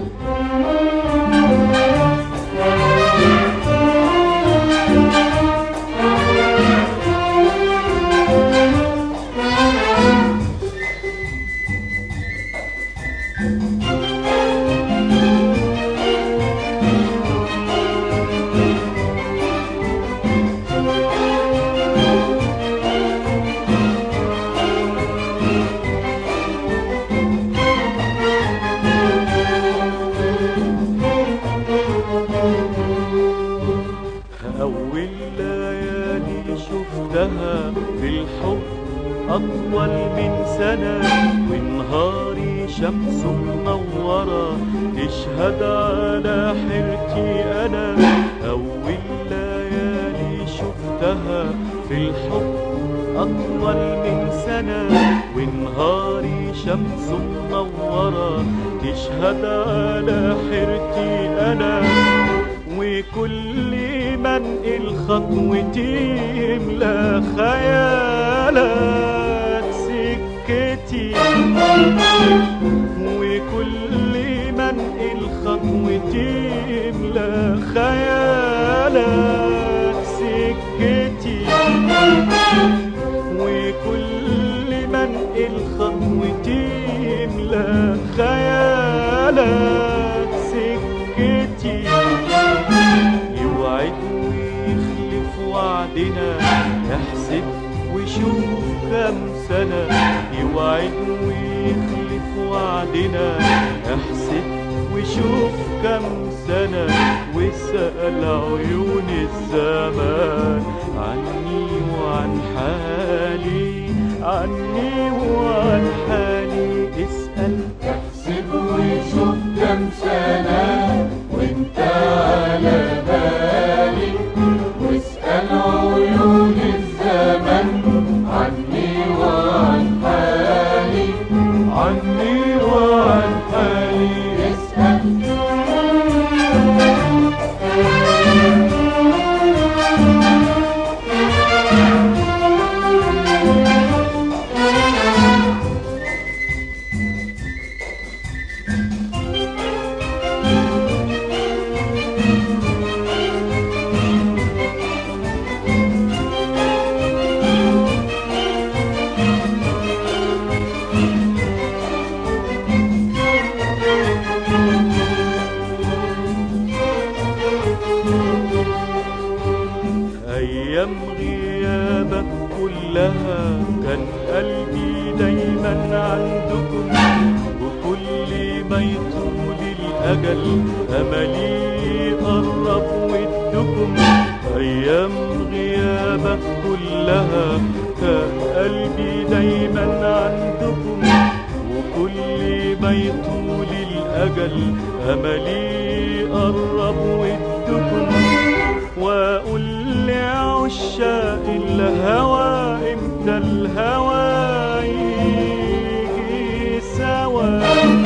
أول ليالي شفتها في الحب أطول من سنة ونهاري شمس منورة تشهد على حيرتي أنا أول ليالي شفتها في الحب أطول من سنة ونهاري شمس منورة تشهد على حيرتي أنا وكل ما انقل خطوتي يملى خيالك سكتي وكل ما انقل خطوتي يملى خيالك سكتي وكل ما انقل خطوتي يملى خيالك سكتي يوعد ويخلف وعدنا احسب وشوف كم سنة يوعد ويخلف وعدنا احسب وشوف كم سنة واسأل عيون الزمان عني وعن حالي عني وعن حالي سنة وانت على بالي واسأل عيون الزمن عني وعن حالي عني وعن حالي اسأل أيام غيابك كلها كان قلبي دايما عندكم وكل ما يطول الأجل أملي قرب ودكم أيام غيابك كلها كان قلبي دايما عندكم وكل ما يطول الأجل أملي قرب ودكم واقول لعشاق الهوى امتى الهوى يجي سوا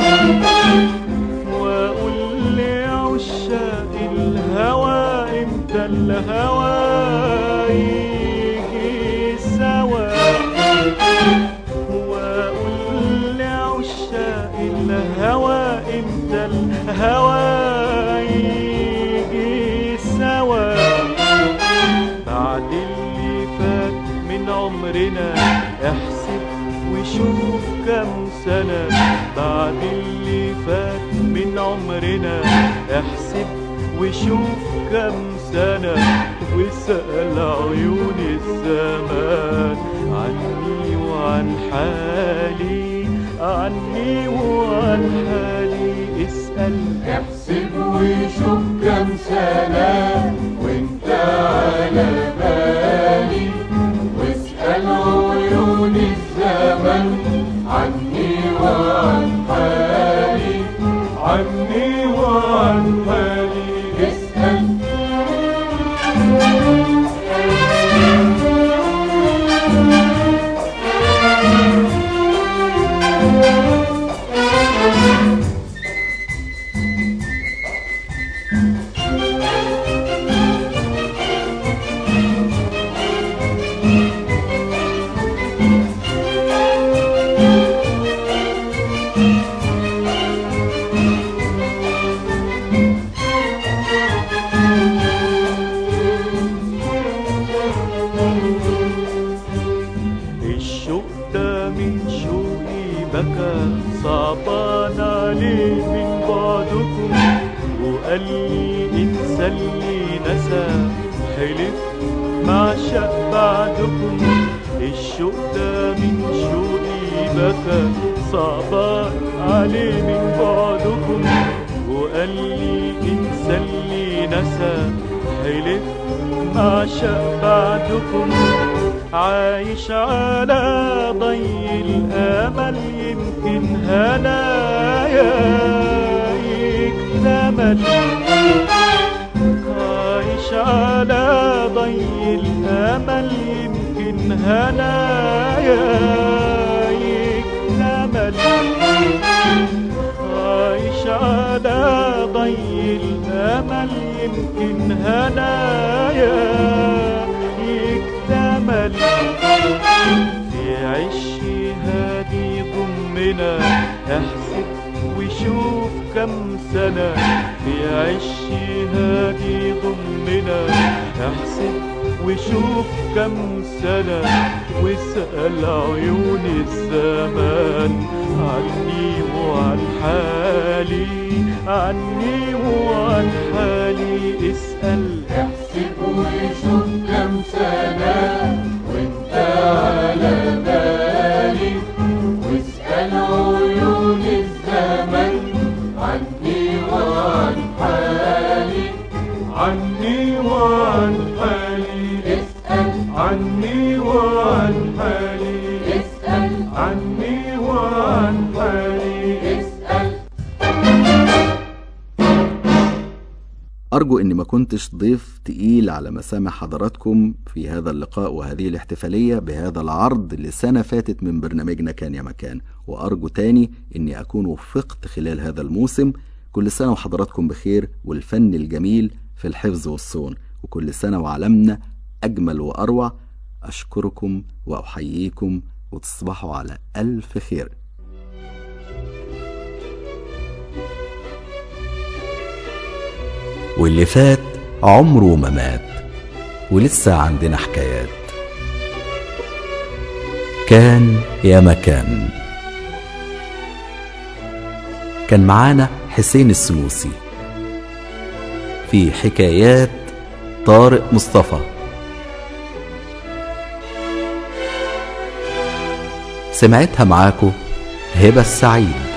واقول لعشاق الهوى امتى الهوى يجي سوا واقول لعشاق الهوى امتى الهوى يجي سوا بعد اللي فات من عمرنا احسب وشوف كم سنة بعد اللي فات من عمرنا احسب وشوف كم سنة واسأل عيون الزمان عني وعن حالي عني وعن حالي اسأل احسب وشوف كم سنة وانت على بالي واسأل عيون الزمن عني وعن حالي عني وعن حالي اسأل الشوق ده من شوقي بكى صعبان عليه من بعدكم وقال لي انسى اللي نسى حلف مع شق بعدكم الشوق ده من شوقي بكى صعبان عليه من بعدكم وقال لي انسى اللي نسى حلف مع شق بعدكم عايش على ضي الامل يمكن هنايا يكتمل عايش على ضي الامل يمكن هنايا يكتمل عايش على ضي الامل يمكن هنايا يكتمل في عشي هادي ضمنا احسب وشوف كم سنة في عشي هادي ضمنا احسب وشوف كم سنة واسأل عيون الزمان عني وعن حالي عني وعن حالي اسأل احسب وشوف كم سنة وانت على بالي واسأل عيون الزمن عني وعن حالي عني وعن حالي اسأل عني وعن حالي اسأل عني وعن حالي اسأل أرجو إني ما كنتش ضيف تقيل على مسامع حضراتكم في هذا اللقاء وهذه الاحتفالية بهذا العرض لسنة فاتت من برنامجنا كان يا مكان وأرجو تاني إني أكون وفقت خلال هذا الموسم كل سنة وحضراتكم بخير والفن الجميل في الحفظ والصون وكل سنة وعالمنا أجمل وأروع أشكركم وأحييكم وتصبحوا على ألف خير واللي فات عمره ما مات ولسه عندنا حكايات كان يا مكان كان معانا حسين السنوسي في حكايات طارق مصطفى سمعتها معاكو هبة السعيد